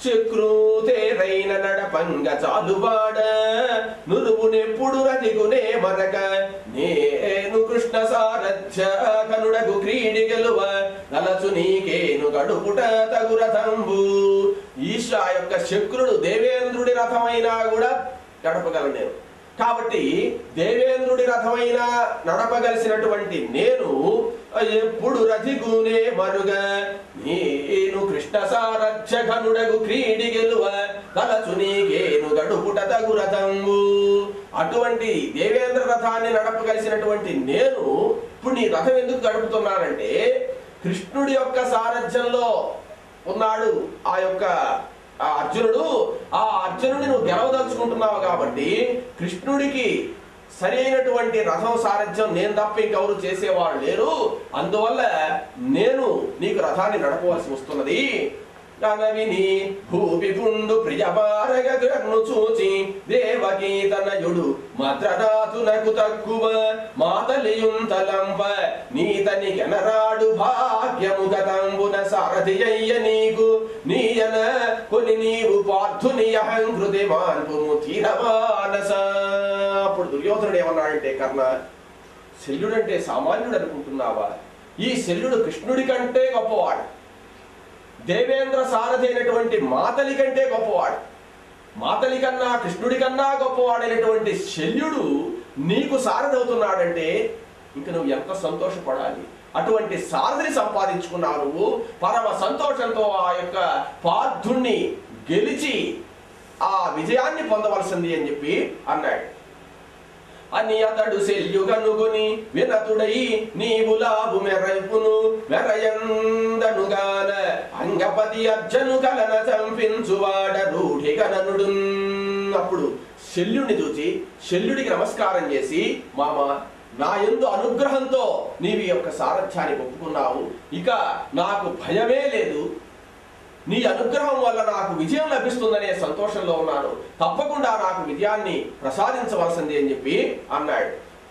శుక్రూతేరైన నడపంగ చాలువాడ నురువునెప్పుడు రతికునే మరక నేను కృష్ణ సారథ్య కనుడగు క్రీడి గెలువ నలచు నీకేను గడుపుట తగు రథంబు ఈశ ఆ యొక్క శుక్రుడు దేవేంద్రుడి రథమైనా కూడా గడపగలను నేను కాబట్టి దేవేంద్రుడి రథమైన నడపగలిసినటువంటి నేను ఎప్పుడు రథిగునే మరుగ నేను కృష్ణ సారథ్య ఘనుడగు క్రీడి గెలువ తలచు నీకేను గడుపుట తగు రథంబు అటువంటి దేవేంద్ర రథాన్ని నడపగలిసినటువంటి నేను ఇప్పుడు నీ రథం ఎందుకు గడుపుతున్నానంటే కృష్ణుడి యొక్క సారథ్యంలో ఉన్నాడు ఆ యొక్క ఆ అర్జునుడు ఆ అర్జునుడిని నువ్వు గెలవదలుచుకుంటున్నావు కాబట్టి కృష్ణుడికి సరైనటువంటి రథం సారథ్యం నేను తప్ప ఇంకెవరు చేసేవాళ్ళు లేరు అందువల్ల నేను నీకు రథాన్ని నడపవలసి వస్తున్నది కనవిని భూమి పుండు ప్రియపారగను చూచి దేవకీ తనయుడు మద్రనాథునకు తక్కువ మాతలియుంతలంప నీతని గెనరాడు భాగ్యము గతంబున సారథి అయ్య నీకు నీయన కొని నీవు పార్థుని అహంకృతి మాన్పుము తీరమానస అప్పుడు దుర్యోధనుడు ఏమన్నాడంటే కర్ణ శల్యుడంటే సామాన్యుడు అనుకుంటున్నావా ఈ శల్యుడు కృష్ణుడి కంటే గొప్పవాడు దేవేంద్ర సారథి అయినటువంటి మాతలి కంటే గొప్పవాడు మాతలి కన్నా కృష్ణుడి కన్నా గొప్పవాడైనటువంటి శల్యుడు నీకు సారథి అవుతున్నాడంటే ఇంక నువ్వు ఎంత సంతోషపడాలి అటువంటి సారథిని సంపాదించుకున్నావు నువ్వు పరమ సంతోషంతో ఆ యొక్క పార్థుణ్ణి గెలిచి ఆ విజయాన్ని పొందవలసింది అని చెప్పి అన్నాడు అని అతడు సెల్యుగనుగుని వినతుడై నీవు లాభు మెరపును మెరయందనుగాన అంగపతి అర్జను కలన చంపించువాడ రూఢి గణనుడు అప్పుడు శల్యుని చూచి శల్యుడికి నమస్కారం చేసి మామ నా ఎందు అనుగ్రహంతో నీవి యొక్క సారథ్యాన్ని ఒప్పుకున్నావు ఇక నాకు భయమే లేదు నీ అనుగ్రహం వల్ల నాకు విజయం లభిస్తుందనే సంతోషంలో ఉన్నాను తప్పకుండా నాకు విజయాన్ని ప్రసాదించవలసింది అని చెప్పి అన్నాడు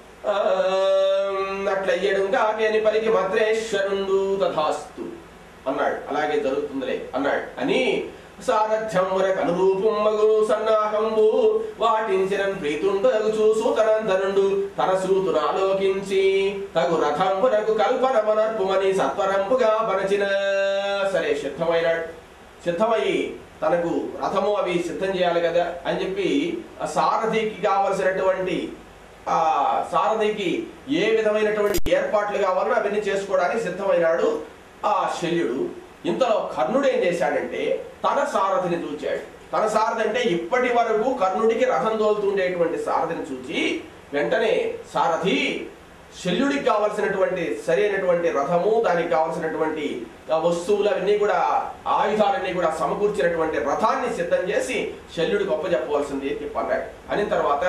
ఆమ్, అట్లయ్యడం కాకేని పలికి మద్రేశ్వరుండు తథాస్తు అన్నాడు అలాగే జరుగుతుందిలే అన్నాడు అని సారథ్యముర కనురూపమ్మగు సన్నాహంబు వాటించిన ప్రీతుండగు చూసు తనంతనుండు తన సూతును ఆలోకించి తగు రథంబునకు కల్పన మనర్పుమని సత్వరంపుగా పరచిన సరే సిద్ధమైనాడు సిద్ధమై తనకు రథము అవి సిద్ధం చేయాలి కదా అని చెప్పి ఆ సారథికి కావలసినటువంటి ఆ సారథికి ఏ విధమైనటువంటి ఏర్పాట్లు కావాలో అవన్నీ చేసుకోవడానికి సిద్ధమైనాడు ఆ శల్యుడు ఇంతలో కర్ణుడు ఏం చేశాడంటే తన సారథిని చూచాడు తన సారథి అంటే ఇప్పటి వరకు కర్ణుడికి రథం తోలుతుండేటువంటి సారథిని చూచి వెంటనే సారథి శల్యుడికి కావలసినటువంటి సరైనటువంటి రథము దానికి కావలసినటువంటి ఆ వస్తువులు అవన్నీ కూడా ఆయుధాలన్నీ కూడా సమకూర్చినటువంటి రథాన్ని సిద్ధం చేసి శల్యుడికి గొప్ప చెప్పవలసింది అని చెప్పి అన్నాడు అని తర్వాత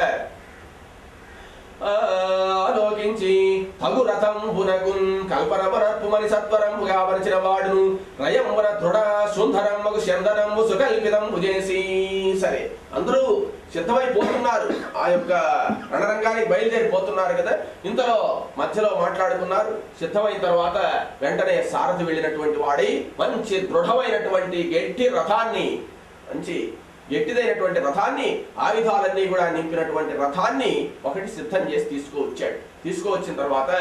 ఆలోకించి తగు రథంబునకున్ కల్పనమనర్పుమని సత్వరంబుగా పరిచిన వాడును రయంబున దృఢ సుందరమ్మకు చందనంబు సుకల్పితంబు చేసి సరే అందరూ సిద్ధమైపోతున్నారు ఆ యొక్క రణరంగానికి బయలుదేరిపోతున్నారు కదా ఇంతలో మధ్యలో మాట్లాడుకున్నారు సిద్ధమైన తర్వాత వెంటనే సారథి వెళ్ళినటువంటి వాడి మంచి దృఢమైనటువంటి గట్టి రథాన్ని మంచి ఎట్టిదైనటువంటి రథాన్ని ఆయుధాలన్నీ కూడా నింపినటువంటి రథాన్ని ఒకటి సిద్ధం చేసి తీసుకువచ్చాడు తీసుకువచ్చిన తర్వాత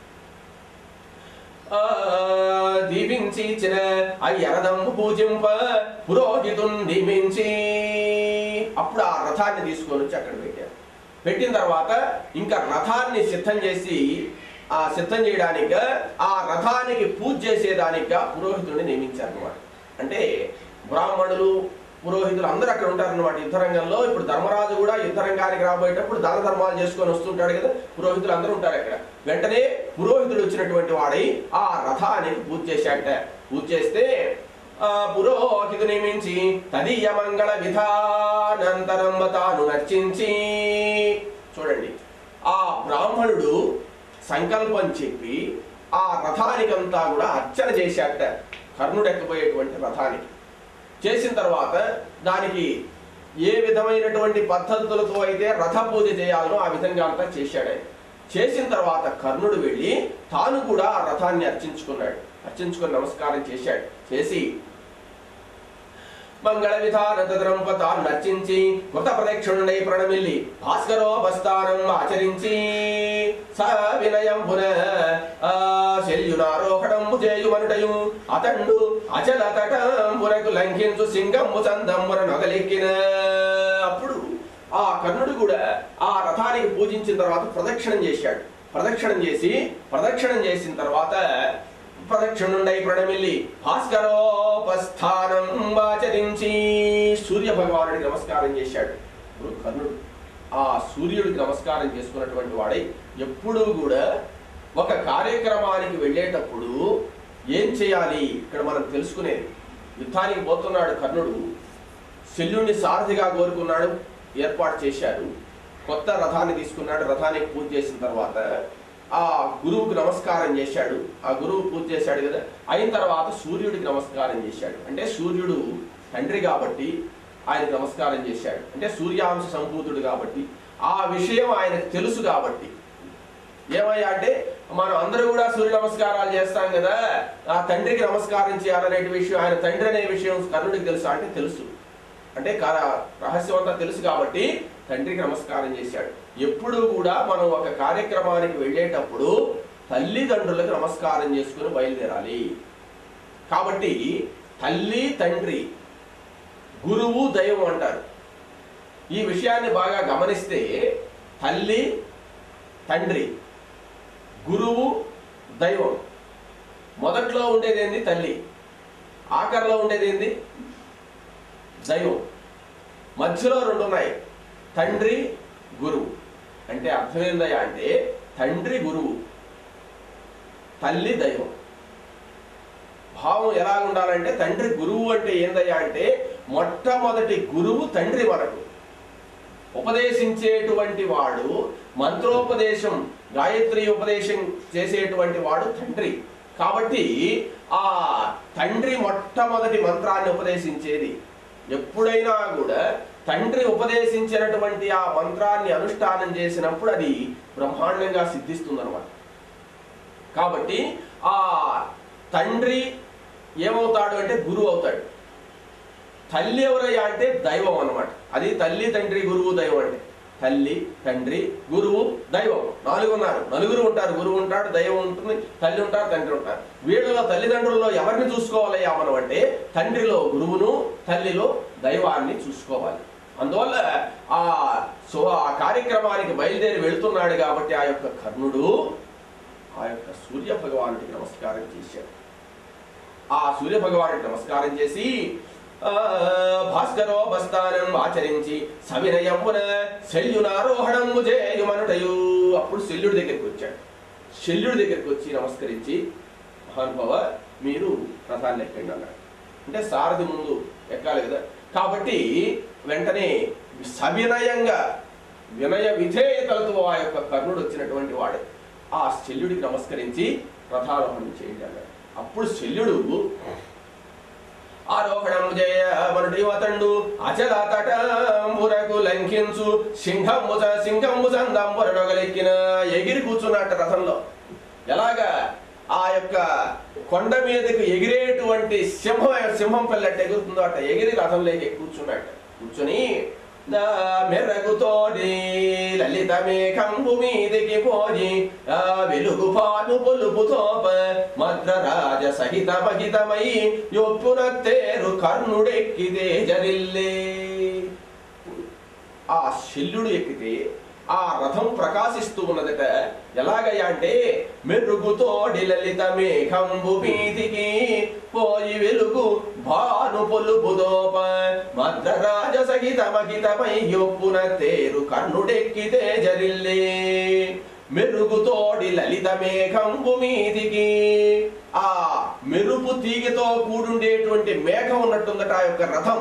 ఆ, దీవించి ఇచ్చిన ఆ ఎరదమ్ము పూజింప పురోహితుని నియమించి అప్పుడు ఆ రథాన్ని తీసుకొని వచ్చి అక్కడ పెట్టారు పెట్టిన తర్వాత ఇంకా రథాన్ని సిద్ధం చేసి ఆ సిద్ధం చేయడానికి ఆ రథానికి పూజ చేసేదానిగా పురోహితుడిని నియమించారు అనమాట అంటే బ్రాహ్మణులు పురోహితులు అందరూ అక్కడ ఉంటారు అనమాట యుద్ధ రంగంలో ఇప్పుడు ధర్మరాజు కూడా యుద్ధ రంగానికి రాబోయేటప్పుడు దాన ధర్మాలు చేసుకొని వస్తుంటాడు కదా పురోహితులు అందరూ ఉంటారు అక్కడ వెంటనే పురోహితుడు వచ్చినటువంటి వాడై ఆ రథానికి పూజ చేశాట పూజ చేస్తే ఆ పురోహితు నియమించి తదీయ మంగళ విధానంతరం తాను నర్చించి చూడండి ఆ బ్రాహ్మణుడు సంకల్పం చెప్పి ఆ రథానికంతా కూడా అర్చన చేశాట కర్ణుడు ఎక్కబోయేటువంటి రథానికి చేసిన తర్వాత దానికి ఏ విధమైనటువంటి పద్ధతులతో అయితే రథ పూజ చేయాలనో ఆ విధంగా అంతా చేశాడు ఆయన చేసిన తర్వాత కర్ణుడు వెళ్ళి తాను కూడా ఆ రథాన్ని అర్చించుకున్నాడు అర్చించుకుని నమస్కారం చేశాడు చేసి మంగళ విధాన తదరంప తాను నర్చించి కృత ప్రదక్షిణుడై ప్రణమిల్లి భాస్కరోపస్థానం ఆచరించి స వినయంబున ఆ శల్యునారోహణంబు చేయుమనుటయు అతండు అచల తటంబునకు లంఘించు సింగంబు చందంబున నొగలెక్కిన అప్పుడు ఆ కర్ణుడు కూడా ఆ రథానికి పూజించిన తర్వాత ప్రదక్షిణం చేశాడు ప్రదక్షిణం చేసి ప్రదక్షిణం చేసిన తర్వాత ప్రదక్షిణుండై ప్రణమిల్లి భాస్కరోపస్థానం ఆచరించి సూర్య భగవానుడికి నమస్కారం చేశాడు ఇప్పుడు కర్ణుడు ఆ సూర్యుడికి నమస్కారం చేసుకున్నటువంటి వాడై ఎప్పుడూ కూడా ఒక కార్యక్రమానికి వెళ్ళేటప్పుడు ఏం చేయాలి ఇక్కడ మనం తెలుసుకునేది యుద్ధానికి పోతున్నాడు కర్ణుడు శల్యుణ్ణి సారథిగా కోరుకున్నాడు ఏర్పాటు చేశారు కొత్త రథాన్ని తీసుకున్నాడు రథానికి పూజ చేసిన తర్వాత ఆ గురువుకి నమస్కారం చేశాడు ఆ గురువు పూజ చేశాడు కదా అయిన తర్వాత సూర్యుడికి నమస్కారం చేశాడు అంటే సూర్యుడు తండ్రి కాబట్టి ఆయనకు నమస్కారం చేశాడు అంటే సూర్యాంశ సంభూతుడు కాబట్టి ఆ విషయం ఆయనకు తెలుసు కాబట్టి ఏమయ్యా అంటే మనం అందరూ కూడా సూర్య నమస్కారాలు చేస్తాం కదా ఆ తండ్రికి నమస్కారం చేయాలనే విషయం ఆయన తండ్రి అనే విషయం కర్ణుడికి తెలుసా అంటే తెలుసు అంటే కా- రహస్యం అంతా తెలుసు కాబట్టి తండ్రికి నమస్కారం చేశాడు ఎప్పుడు కూడా మనం ఒక కార్యక్రమానికి వెళ్ళేటప్పుడు తల్లిదండ్రులకు నమస్కారం చేసుకుని బయలుదేరాలి కాబట్టి తల్లి తండ్రి గురువు దైవం అంటారు ఈ విషయాన్ని బాగా గమనిస్తే తల్లి తండ్రి గురువు దైవం మొదట్లో ఉండేది ఏంది తల్లి ఆఖరిలో ఉండేది ఏంది దైవం మధ్యలో రెండు ఉన్నాయి తండ్రి గురువు అంటే అర్థం ఏందయ్యా అంటే తండ్రి గురువు తల్లి దైవం భావం ఎలా ఉండాలంటే తండ్రి గురువు అంటే ఏందయ్యా అంటే మొట్టమొదటి గురువు తండ్రి మనకు ఉపదేశించేటువంటి వాడు మంత్రోపదేశం గాయత్రి ఉపదేశం చేసేటువంటి వాడు తండ్రి కాబట్టి ఆ తండ్రి మొట్టమొదటి మంత్రాన్ని ఉపదేశించేది ఎప్పుడైనా కూడా తండ్రి ఉపదేశించినటువంటి ఆ మంత్రాన్ని అనుష్ఠానం చేసినప్పుడు అది బ్రహ్మాండంగా సిద్ధిస్తుంది కాబట్టి ఆ తండ్రి ఏమవుతాడు అంటే గురువు అవుతాడు తల్లి ఎవరయ్యా అంటే దైవం అన్నమాట అది తల్లి తండ్రి గురువు దైవం అంటే తల్లి తండ్రి గురువు దైవం నాలుగు ఉన్నారు నలుగురు ఉంటారు గురువు ఉంటాడు దైవం ఉంటుంది తల్లి ఉంటారు తండ్రి ఉంటారు వీళ్ళలో తల్లిదండ్రుల్లో ఎవరిని చూసుకోవాలయ్యా మనం అంటే తండ్రిలో గురువును తల్లిలో దైవాన్ని చూసుకోవాలి అందువల్ల ఆ సో ఆ కార్యక్రమానికి బయలుదేరి వెళుతున్నాడు కాబట్టి ఆ యొక్క కర్ణుడు ఆ యొక్క సూర్య భగవానుడికి నమస్కారం చేశాడు ఆ సూర్య భగవానుడికి నమస్కారం చేసి ఆ, భాస్కరోపస్థానం ఆచరించి సవినయమున శల్యునారోహణము చేయుమనుటయు అప్పుడు శల్యుడి దగ్గరికి వచ్చాడు శల్యుడి దగ్గరికి వచ్చి నమస్కరించి మహానుభావ మీరు రథాన్ని ఎక్కండి అన్నాడు అంటే సారథి ముందు ఎక్కాలి కదా కాబట్టి వెంటనే సవినయంగా వినయ విధేయతలతో ఆ యొక్క కర్ణుడు వచ్చినటువంటి వాడు ఆ శల్యుడికి నమస్కరించి రథారోహణం చేయండి అన్నాడు అప్పుడు శల్యుడు ఆరోహణము చేయమనుడి అతండు అచల తటంబురకు లంఘించు సింహంబు స- సింహంబు సందంబురనొగలెక్కిన ఎగిరి కూర్చున్నట్ట రథంలో ఎలాగా ఆ యొక్క కొండ మీదకు ఎగిరేటువంటి సింహం సింహం పిల్లట్టు ఎగురుతుందో అట్ట ఎగిరి రథంలోకి కూర్చున్నట్ట కూర్చొని నా మెరగుతోడి లలిత మేఘంబు మీదికి పోయి ఆ వెలుగు పాను పొలుపుతోప మద్రరాజ సహిత మహితమై యొప్పున తేరు కర్ణుడెక్కిదే జరిల్లే ఆ శల్యుడు ఎక్కితే ఆ రథం ప్రకాశిస్తూ ఉన్నదట ఎలాగయ్యా అంటే మెరుగుతోడి లలిత మేఘంబు మీదికి పోయి వెలుగు భాను పొలుపు దోప మద్రరాజ సహిత మహితమై యొప్పున తేరు కర్ణుడెక్కితే జరిల్లే మెరుగుతోడి లలిత మేఘంబు మీదికి ఆ మెరుపు తీగతో కూడుండేటువంటి మేఘం ఉన్నట్టుందట ఆ యొక్క రథం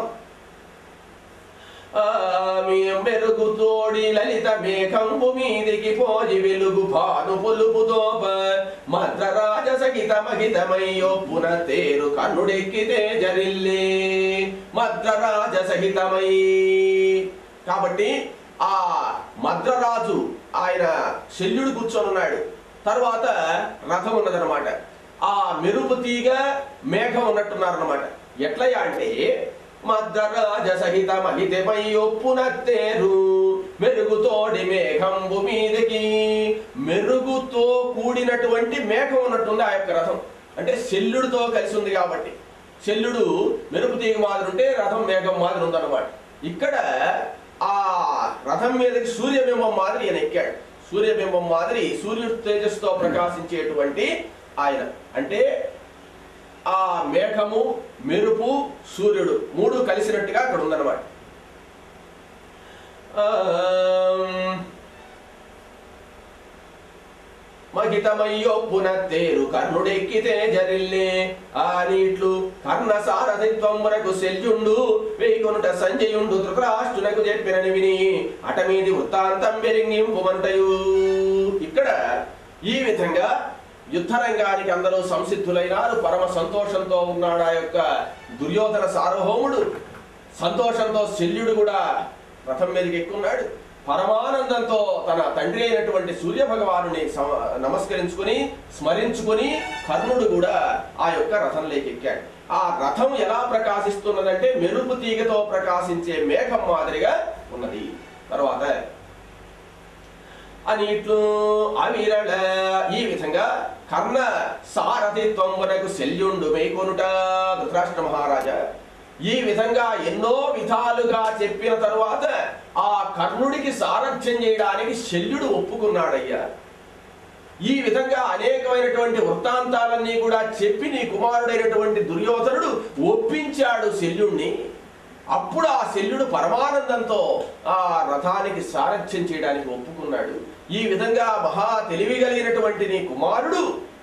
ఆమె మెరుగుతోడి లలిత మేఘంబు మీదికి పోయి వెలుగు భాను పొలుపు దోప మద్రరాజ సహిత మహితమయ్యొప్పున తేరు కన్నుడెక్కితే జరిల్లే మద్రరాజ సహితమై కాబట్టి ఆ మద్రరాజు ఆయన శల్యుడు కూర్చొని ఉన్నాడు తర్వాత రథం ఉన్నదన్నమాట ఆ మెరుపు తీగ మేఘం ఉన్నట్టున్నారన్నమాట ఎట్లయ్యా అంటే మద్రరాజ సహిత మహితమై ఒప్పున తేరు మెరుగుతోడి మేఘంబు మీదకి మెరుగుతో కూడినటువంటి మేఘం ఉన్నట్టుంది ఆ యొక్క రథం అంటే శల్యుడితో కలిసి ఉంది కాబట్టి శల్యుడు మెరుపు తీగ మాదిరి ఉంటే రథం మేఘం మాదిరి ఉందన్నమాట ఇక్కడ ఆ రథం మీదకి సూర్యబింబం మాదిరి ఈయన ఎక్కాడు సూర్యబింబం మాదిరి సూర్యుడు తేజస్సుతో ప్రకాశించేటువంటి ఆయన అంటే ఆ మేఘము మెరుపు సూర్యుడు మూడు కలిసినట్టుగా అక్కడ ఉందన్నమాట ఆమ్, మహితమయ్యొప్పున తేరు కర్ణుడెక్కితే జరిల్లే ఆ నీట్లు కర్ణ సారథిత్వమునకు శల్యుండు వేకొనుట సంజయుండు ధృతరాష్ట్రునకు చెప్పినని విని అటమీది వృత్తాంతం వెరింగింపుమంటయు ఇక్కడ ఈ విధంగా యుద్ధరంగానికి అందరూ సంసిద్ధులైనారు పరమ సంతోషంతో ఉన్నాడు ఆ యొక్క దుర్యోధన సార్వభౌముడు సంతోషంతో శల్యుడు కూడా రథం మీదకి ఎక్కున్నాడు పరమానందంతో తన తండ్రి అయినటువంటి సూర్య భగవానుని సమ- నమస్కరించుకుని స్మరించుకుని కర్ణుడు కూడా ఆ యొక్క రథంలోకి ఎక్కాడు ఆ రథం ఎలా ప్రకాశిస్తున్నదంటే మెరుపు తీగతో ప్రకాశించే మేఘం మాదిరిగా ఉన్నది తర్వాత అని ఇట్లు అవిరళ ఈ విధంగా కర్ణ సారథిత్వమునకు శల్యుండు మేకొనుట ధృతరాష్ట్ర మహారాజా ఈ విధంగా ఎన్నో విధాలుగా చెప్పిన తరువాత ఆ కర్ణుడికి సారథ్యం చేయడానికి శల్యుడు ఒప్పుకున్నాడయ్యా ఈ విధంగా అనేకమైనటువంటి వృత్తాంతాలన్నీ కూడా చెప్పి నీ కుమారుడైనటువంటి దుర్యోధనుడు ఒప్పించాడు శల్యుణ్ణి అప్పుడు ఆ శల్యుడు పరమానందంతో ఆ రథానికి సారథ్యం చేయడానికి ఒప్పుకున్నాడు ఈ విధంగా మహా తెలివి కలిగినటువంటి నీ కుమారుడు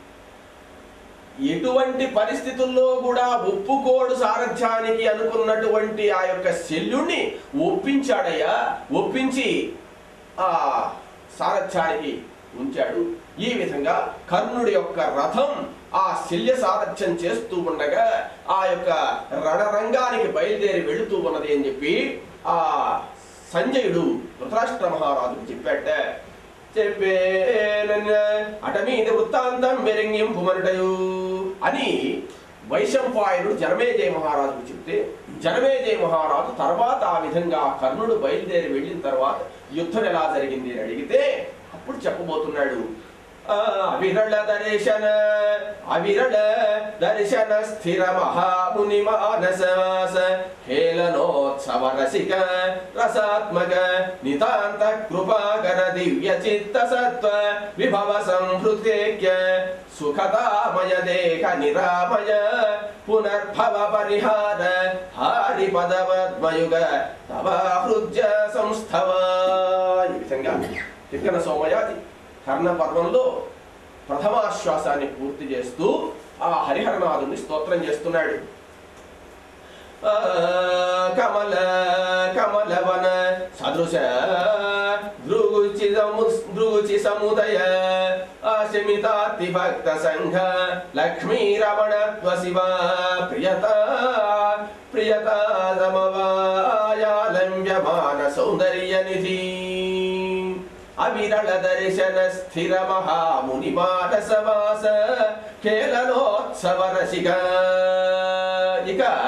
ఎటువంటి పరిస్థితుల్లో కూడా ఒప్పుకోడు సారథ్యానికి అనుకున్నటువంటి ఆ యొక్క శల్యుణ్ణి ఒప్పించాడయ్యా ఒప్పించి ఆ సారథ్యానికి ఉంచాడు ఈ విధంగా కర్ణుడి యొక్క రథం ఆ శల్య సారథ్యం చేస్తూ ఉండగా ఆ యొక్క రణరంగానికి బయలుదేరి వెళుతూ ఉన్నది అని చెప్పి ఆ సంజయుడు ధృతరాష్ట్ర మహారాజుకు చెప్పాట చెప్పే అట మీద వృత్తాంతం మెరింగింపుమనుటయు అని వైశంపాయనుడు జనమేజయ మహారాజుకు చెప్తే జనమేజయ మహారాజు తర్వాత ఆ విధంగా కర్ణుడు బయలుదేరి వెళ్ళిన తర్వాత యుద్ధం ఎలా జరిగింది అని అడిగితే అప్పుడు చెప్పబోతున్నాడు ఆ, అవిరళ దర్శన అవిరళ దర్శన స్థిర మహాముని మానసవాస హేళనోత్సవ రసిక రసాత్మక నితాంత కృపాకర దివ్య చిత్త సత్వ విభవ సంహృతేక్య సుఖదామయ దేహ నిరామయ పునర్భవ పరిహార హారి పదవద్మయుగ తవ హృద్య సంస్థవ ఈ విధంగా తిక్కన సోమయాది కర్ణ పర్వంలో ప్రథమాశ్వాసాన్ని పూర్తి చేస్తూ ఆ హరిహరనాథుని స్తోత్రం చేస్తున్నాడు ఆ, కమల కమలవన సదృశ భృగుచి సము భృగుచి సముదయ ఆశమితాతి భక్త సంఘ లక్ష్మీ రమణత్వ శివ ప్రియత ప్రియత సమవాయాలంబ్యమాన సౌందర్య నిధి అవిరళ దర్శన స్థిర మహాముని మానసవాస కేలనోత్సవ రసిక ఇక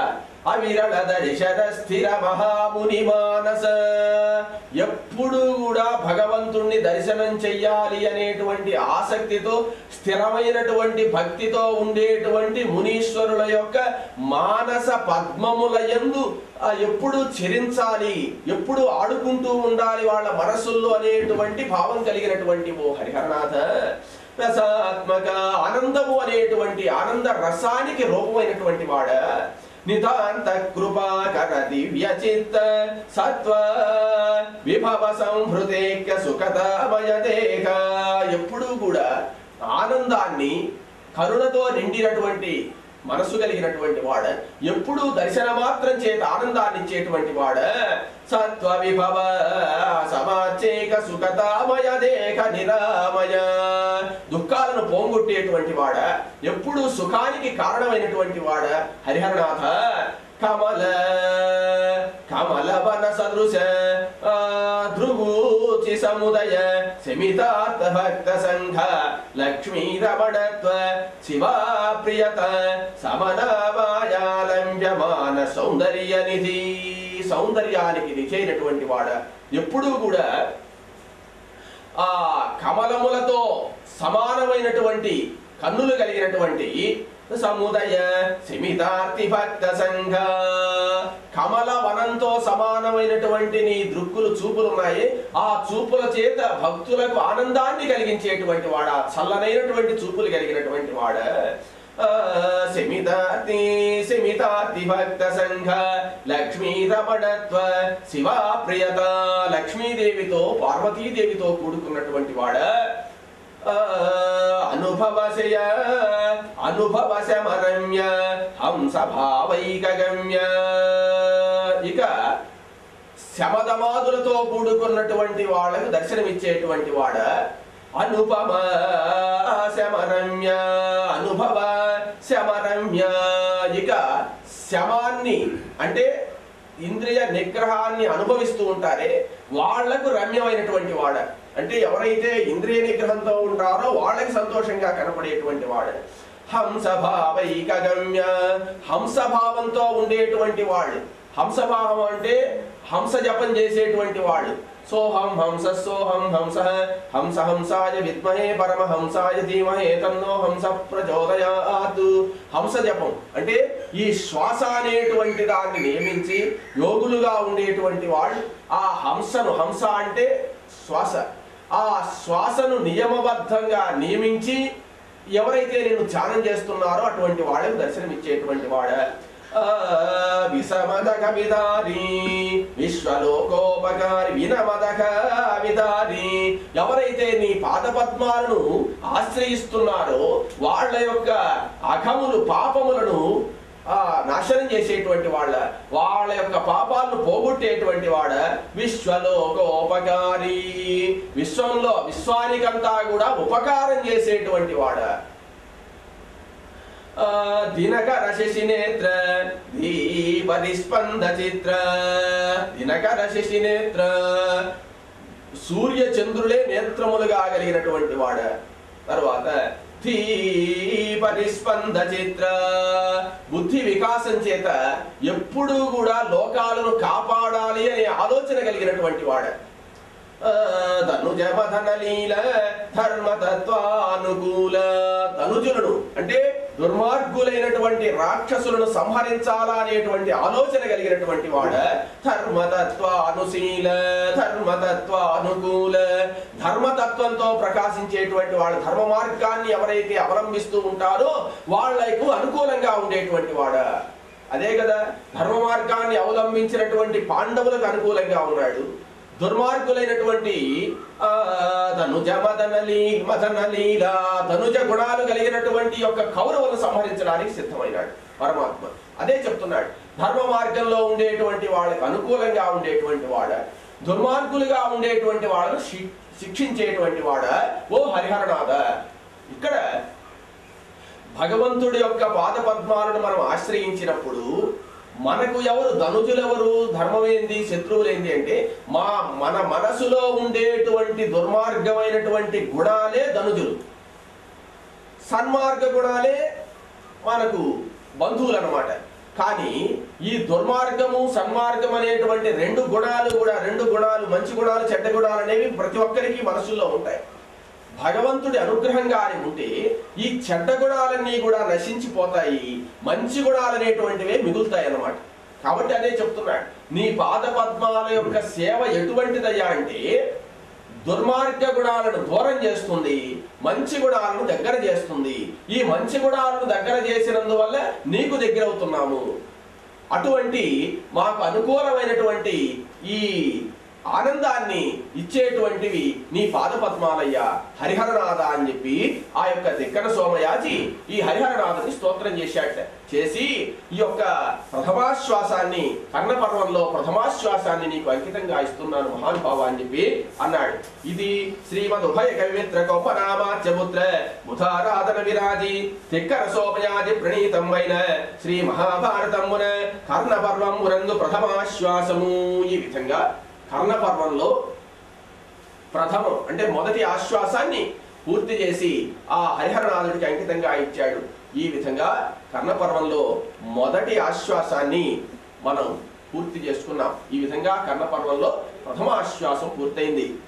అవిరళ దర్శన స్థిర మహాముని మానస ఎప్పుడు కూడా భగవంతుణ్ణి దర్శనం చెయ్యాలి అనేటువంటి ఆసక్తితో స్థిరమైనటువంటి భక్తితో ఉండేటువంటి మునీశ్వరుల యొక్క మానస పద్మముల యందు ఆ ఎప్పుడు చెరించాలి ఎప్పుడు ఆడుకుంటూ ఉండాలి వాళ్ళ మనసుల్లో అనేటువంటి భావం కలిగినటువంటి ఓ హరిహరనాథ రసాత్మక ఆనందము అనేటువంటి ఆనంద రసానికి రూపమైనటువంటి వాడ నితాంత కృపాకర దివ్య చిత్త సత్వ విభవ సంహృతేక్య సుఖతమయ దేహ ఎప్పుడూ కూడా ఆనందాన్ని కరుణతో నిండినటువంటి మనసు కలిగినటువంటి వాడ ఎప్పుడూ దర్శన మాత్రం చేత ఆనందాన్ని ఇచ్చేటువంటి వాడ సత్వ విభవ సమాచేక సుఖతామయ దేహ నిరామయ దుఃఖాలను పోంగొట్టేటువంటి వాడ ఎప్పుడూ సుఖానికి కారణమైనటువంటి వాడ హరిహరనాథ కమల కమలవన సదృశ ఆ, ధృవూచి సముదయ శమితార్థ భక్త సంఘ లక్ష్మీ రమణత్వ శివా ప్రియత సమనమాయాలంబ్యమాన సౌందర్య నిధి సౌందర్యానికి నిచైనటువంటి వాడ ఎప్పుడూ కూడా ఆ కమలములతో సమానమైనటువంటి కన్నులు కలిగినటువంటి సముదయ సిమితార్తి భక్త సంఘ కమల వనంతో సమానమైనటువంటి నీ దృక్కులు చూపులు ఉన్నాయి ఆ చూపుల చేత భక్తులకు ఆనందాన్ని కలిగించేటువంటి వాడ చల్లనైనటువంటి చూపులు కలిగినటువంటి వాడ ఆ, శమితార్తి శమితార్తి భక్త సంఘ లక్ష్మీ రమణత్వ శివా ప్రియత లక్ష్మీదేవితో పార్వతీదేవితో కూడుకున్నటువంటి వాడ ఆ, అనుభవశయ అనుభవశమరమ్య హంస భావైకగమ్య ఇక శమదమాదులతో కూడుకున్నటువంటి వాళ్ళకు దర్శనమిచ్చేటువంటి వాడ అనుపమ శమరమ్య అనుభవ శమరమ్య ఇక శమాన్ని అంటే ఇంద్రియ నిగ్రహాన్ని అనుభవిస్తూ ఉంటారే వాళ్లకు రమ్యమైనటువంటి వాడ అంటే ఎవరైతే ఇంద్రియ నిగ్రహంతో ఉంటారో వాళ్ళకి సంతోషంగా కనపడేటువంటి వాడు హంసభావైక గమ్య హంసభావంతో ఉండేటువంటి వాళ్ళు హంసభావం అంటే హంస జపం చేసేటువంటి వాళ్ళు సోహం హంస సోహం హంస హంస హంసాయ విద్మహే పరమహంసాయ ధీమహే తన్నో హంస ప్రచోదయాత్ హంస జపం అంటే ఈ శ్వాస అనేటువంటి దాన్ని నియమించి యోగులుగా ఉండేటువంటి వాళ్ళు ఆ హంసను హంస అంటే శ్వాస ఆ శ్వాసను నియమబద్ధంగా నియమించి ఎవరైతే నేను ధ్యానం చేస్తున్నారో అటువంటి వాళ్ళకి దర్శనం ఇచ్చేటువంటి వాడ విసమదక విదారి విశ్వలోకోపకారి వినమదక విదారి ఎవరైతే నీ పాదపద్మాలను ఆశ్రయిస్తున్నారో వాళ్ళ యొక్క అఘములు పాపములను ఆ నాశనం చేసేటువంటి వాళ్ళ వాళ్ళ యొక్క పాపాలను పోగొట్టేటువంటి వాడ విశ్వలోకోపకారి విశ్వంలో విశ్వానికంతా కూడా ఉపకారం చేసేటువంటి వాడ ఆ, దినకర శశి నేత్ర దీపరిస్పంద చిత్ర దినకర శశి నేత్ర సూర్య చంద్రులే నేత్రములుగా కలిగినటువంటి వాడ తర్వాత పరిస్పంద చిత్ర బుద్ధి వికాసం చేత ఎప్పుడూ కూడా లోకాలను కాపాడాలి అనే ఆలోచన కలిగినటువంటి వాడ ధనుజ మదన లీల ధర్మతత్వానుకూల ధనుజులను అంటే దుర్మార్గులైనటువంటి రాక్షసులను సంహరించాలా అనేటువంటి ఆలోచన కలిగినటువంటి వాడ ధర్మతత్వానుశీల ధర్మతత్వానుకూల ధర్మతత్వంతో ప్రకాశించేటువంటి వాళ్ళ ధర్మ మార్గాన్ని ఎవరైతే అవలంబిస్తూ ఉంటారో వాళ్లకు అనుకూలంగా ఉండేటువంటి వాడ అదే కదా ధర్మ మార్గాన్ని అవలంబించినటువంటి పాండవులకు అనుకూలంగా ఉన్నాడు దుర్మార్గులైనటువంటి ఆ, ధనుజ మదనలి మదనలీల ధనుజ గుణాలు కలిగినటువంటి యొక్క కౌరవులను సంహరించడానికి సిద్ధమైనాడు పరమాత్మ అదే చెప్తున్నాడు ధర్మ మార్గంలో ఉండేటువంటి వాళ్ళకి అనుకూలంగా ఉండేటువంటి వాడ దుర్మార్గులుగా ఉండేటువంటి వాళ్ళను శి- శిక్షించేటువంటి వాడ ఓ హరిహరనాథ ఇక్కడ భగవంతుడి యొక్క పాద పద్మాలను మనం ఆశ్రయించినప్పుడు మనకు ఎవరు ధనుజులెవరు ధర్మమేంది శత్రువులేంది అంటే మా మన మనసులో ఉండేటువంటి దుర్మార్గమైనటువంటి గుణాలే ధనుజులు సన్మార్గ గుణాలే మనకు బంధువులు అన్నమాట కానీ ఈ దుర్మార్గము సన్మార్గం అనేటువంటి రెండు గుణాలు కూడా రెండు గుణాలు మంచి గుణాలు చెడ్డ గుణాలు అనేవి ప్రతి ఒక్కరికి మనసులో ఉంటాయి భగవంతుడి అనుగ్రహం గాని ఉంటే ఈ చెడ్డ గుణాలన్నీ కూడా నశించిపోతాయి మంచి గుణాలు అనేటువంటివే మిగులుతాయి అన్నమాట కాబట్టి అదే చెప్తున్నాడు నీ పాద పద్మాల యొక్క సేవ ఎటువంటిదయ్యా అంటే దుర్మార్గ గుణాలను దూరం చేస్తుంది మంచి గుణాలను దగ్గర చేస్తుంది ఈ మంచి గుణాలను దగ్గర చేసినందువల్ల నీకు దగ్గర అవుతున్నాము అటువంటి మాకు అనుకూలమైనటువంటి ఈ ఆనందాన్ని ఇచ్చేటువంటివి నీ పాదపద్మాలయ్య హరిహరనాథ అని చెప్పి ఆ యొక్క దిక్కన సోమయాజి ఈ హరిహరనాథుని స్తోత్రం చేశాట చేసి ఈ యొక్క ప్రథమాశ్వాసాన్ని కర్ణపర్వంలో ప్రథమాశ్వాసాన్ని నీకు అంకితంగా ఇస్తున్నాను మహానుభావ అని చెప్పి అన్నాడు ఇది శ్రీమద్ ఉభయ కవిమిత్ర కౌపనామాత్యపుత్ర బుధారాధన విరాజి తిక్కర సోమయాజి ప్రణీతమైన శ్రీ మహాభారతమున కర్ణపర్వమునందు ప్రథమాశ్వాసము ఈ విధంగా కర్ణపర్వంలో ప్రథమం అంటే మొదటి ఆశ్వాసాన్ని పూర్తి చేసి ఆ హరిహరనాథుడికి అంకితంగా ఇచ్చాడు ఈ విధంగా కర్ణపర్వంలో మొదటి ఆశ్వాసాన్ని మనం పూర్తి చేసుకున్నాం ఈ విధంగా కర్ణపర్వంలో ప్రథమ ఆశ్వాసం పూర్తయింది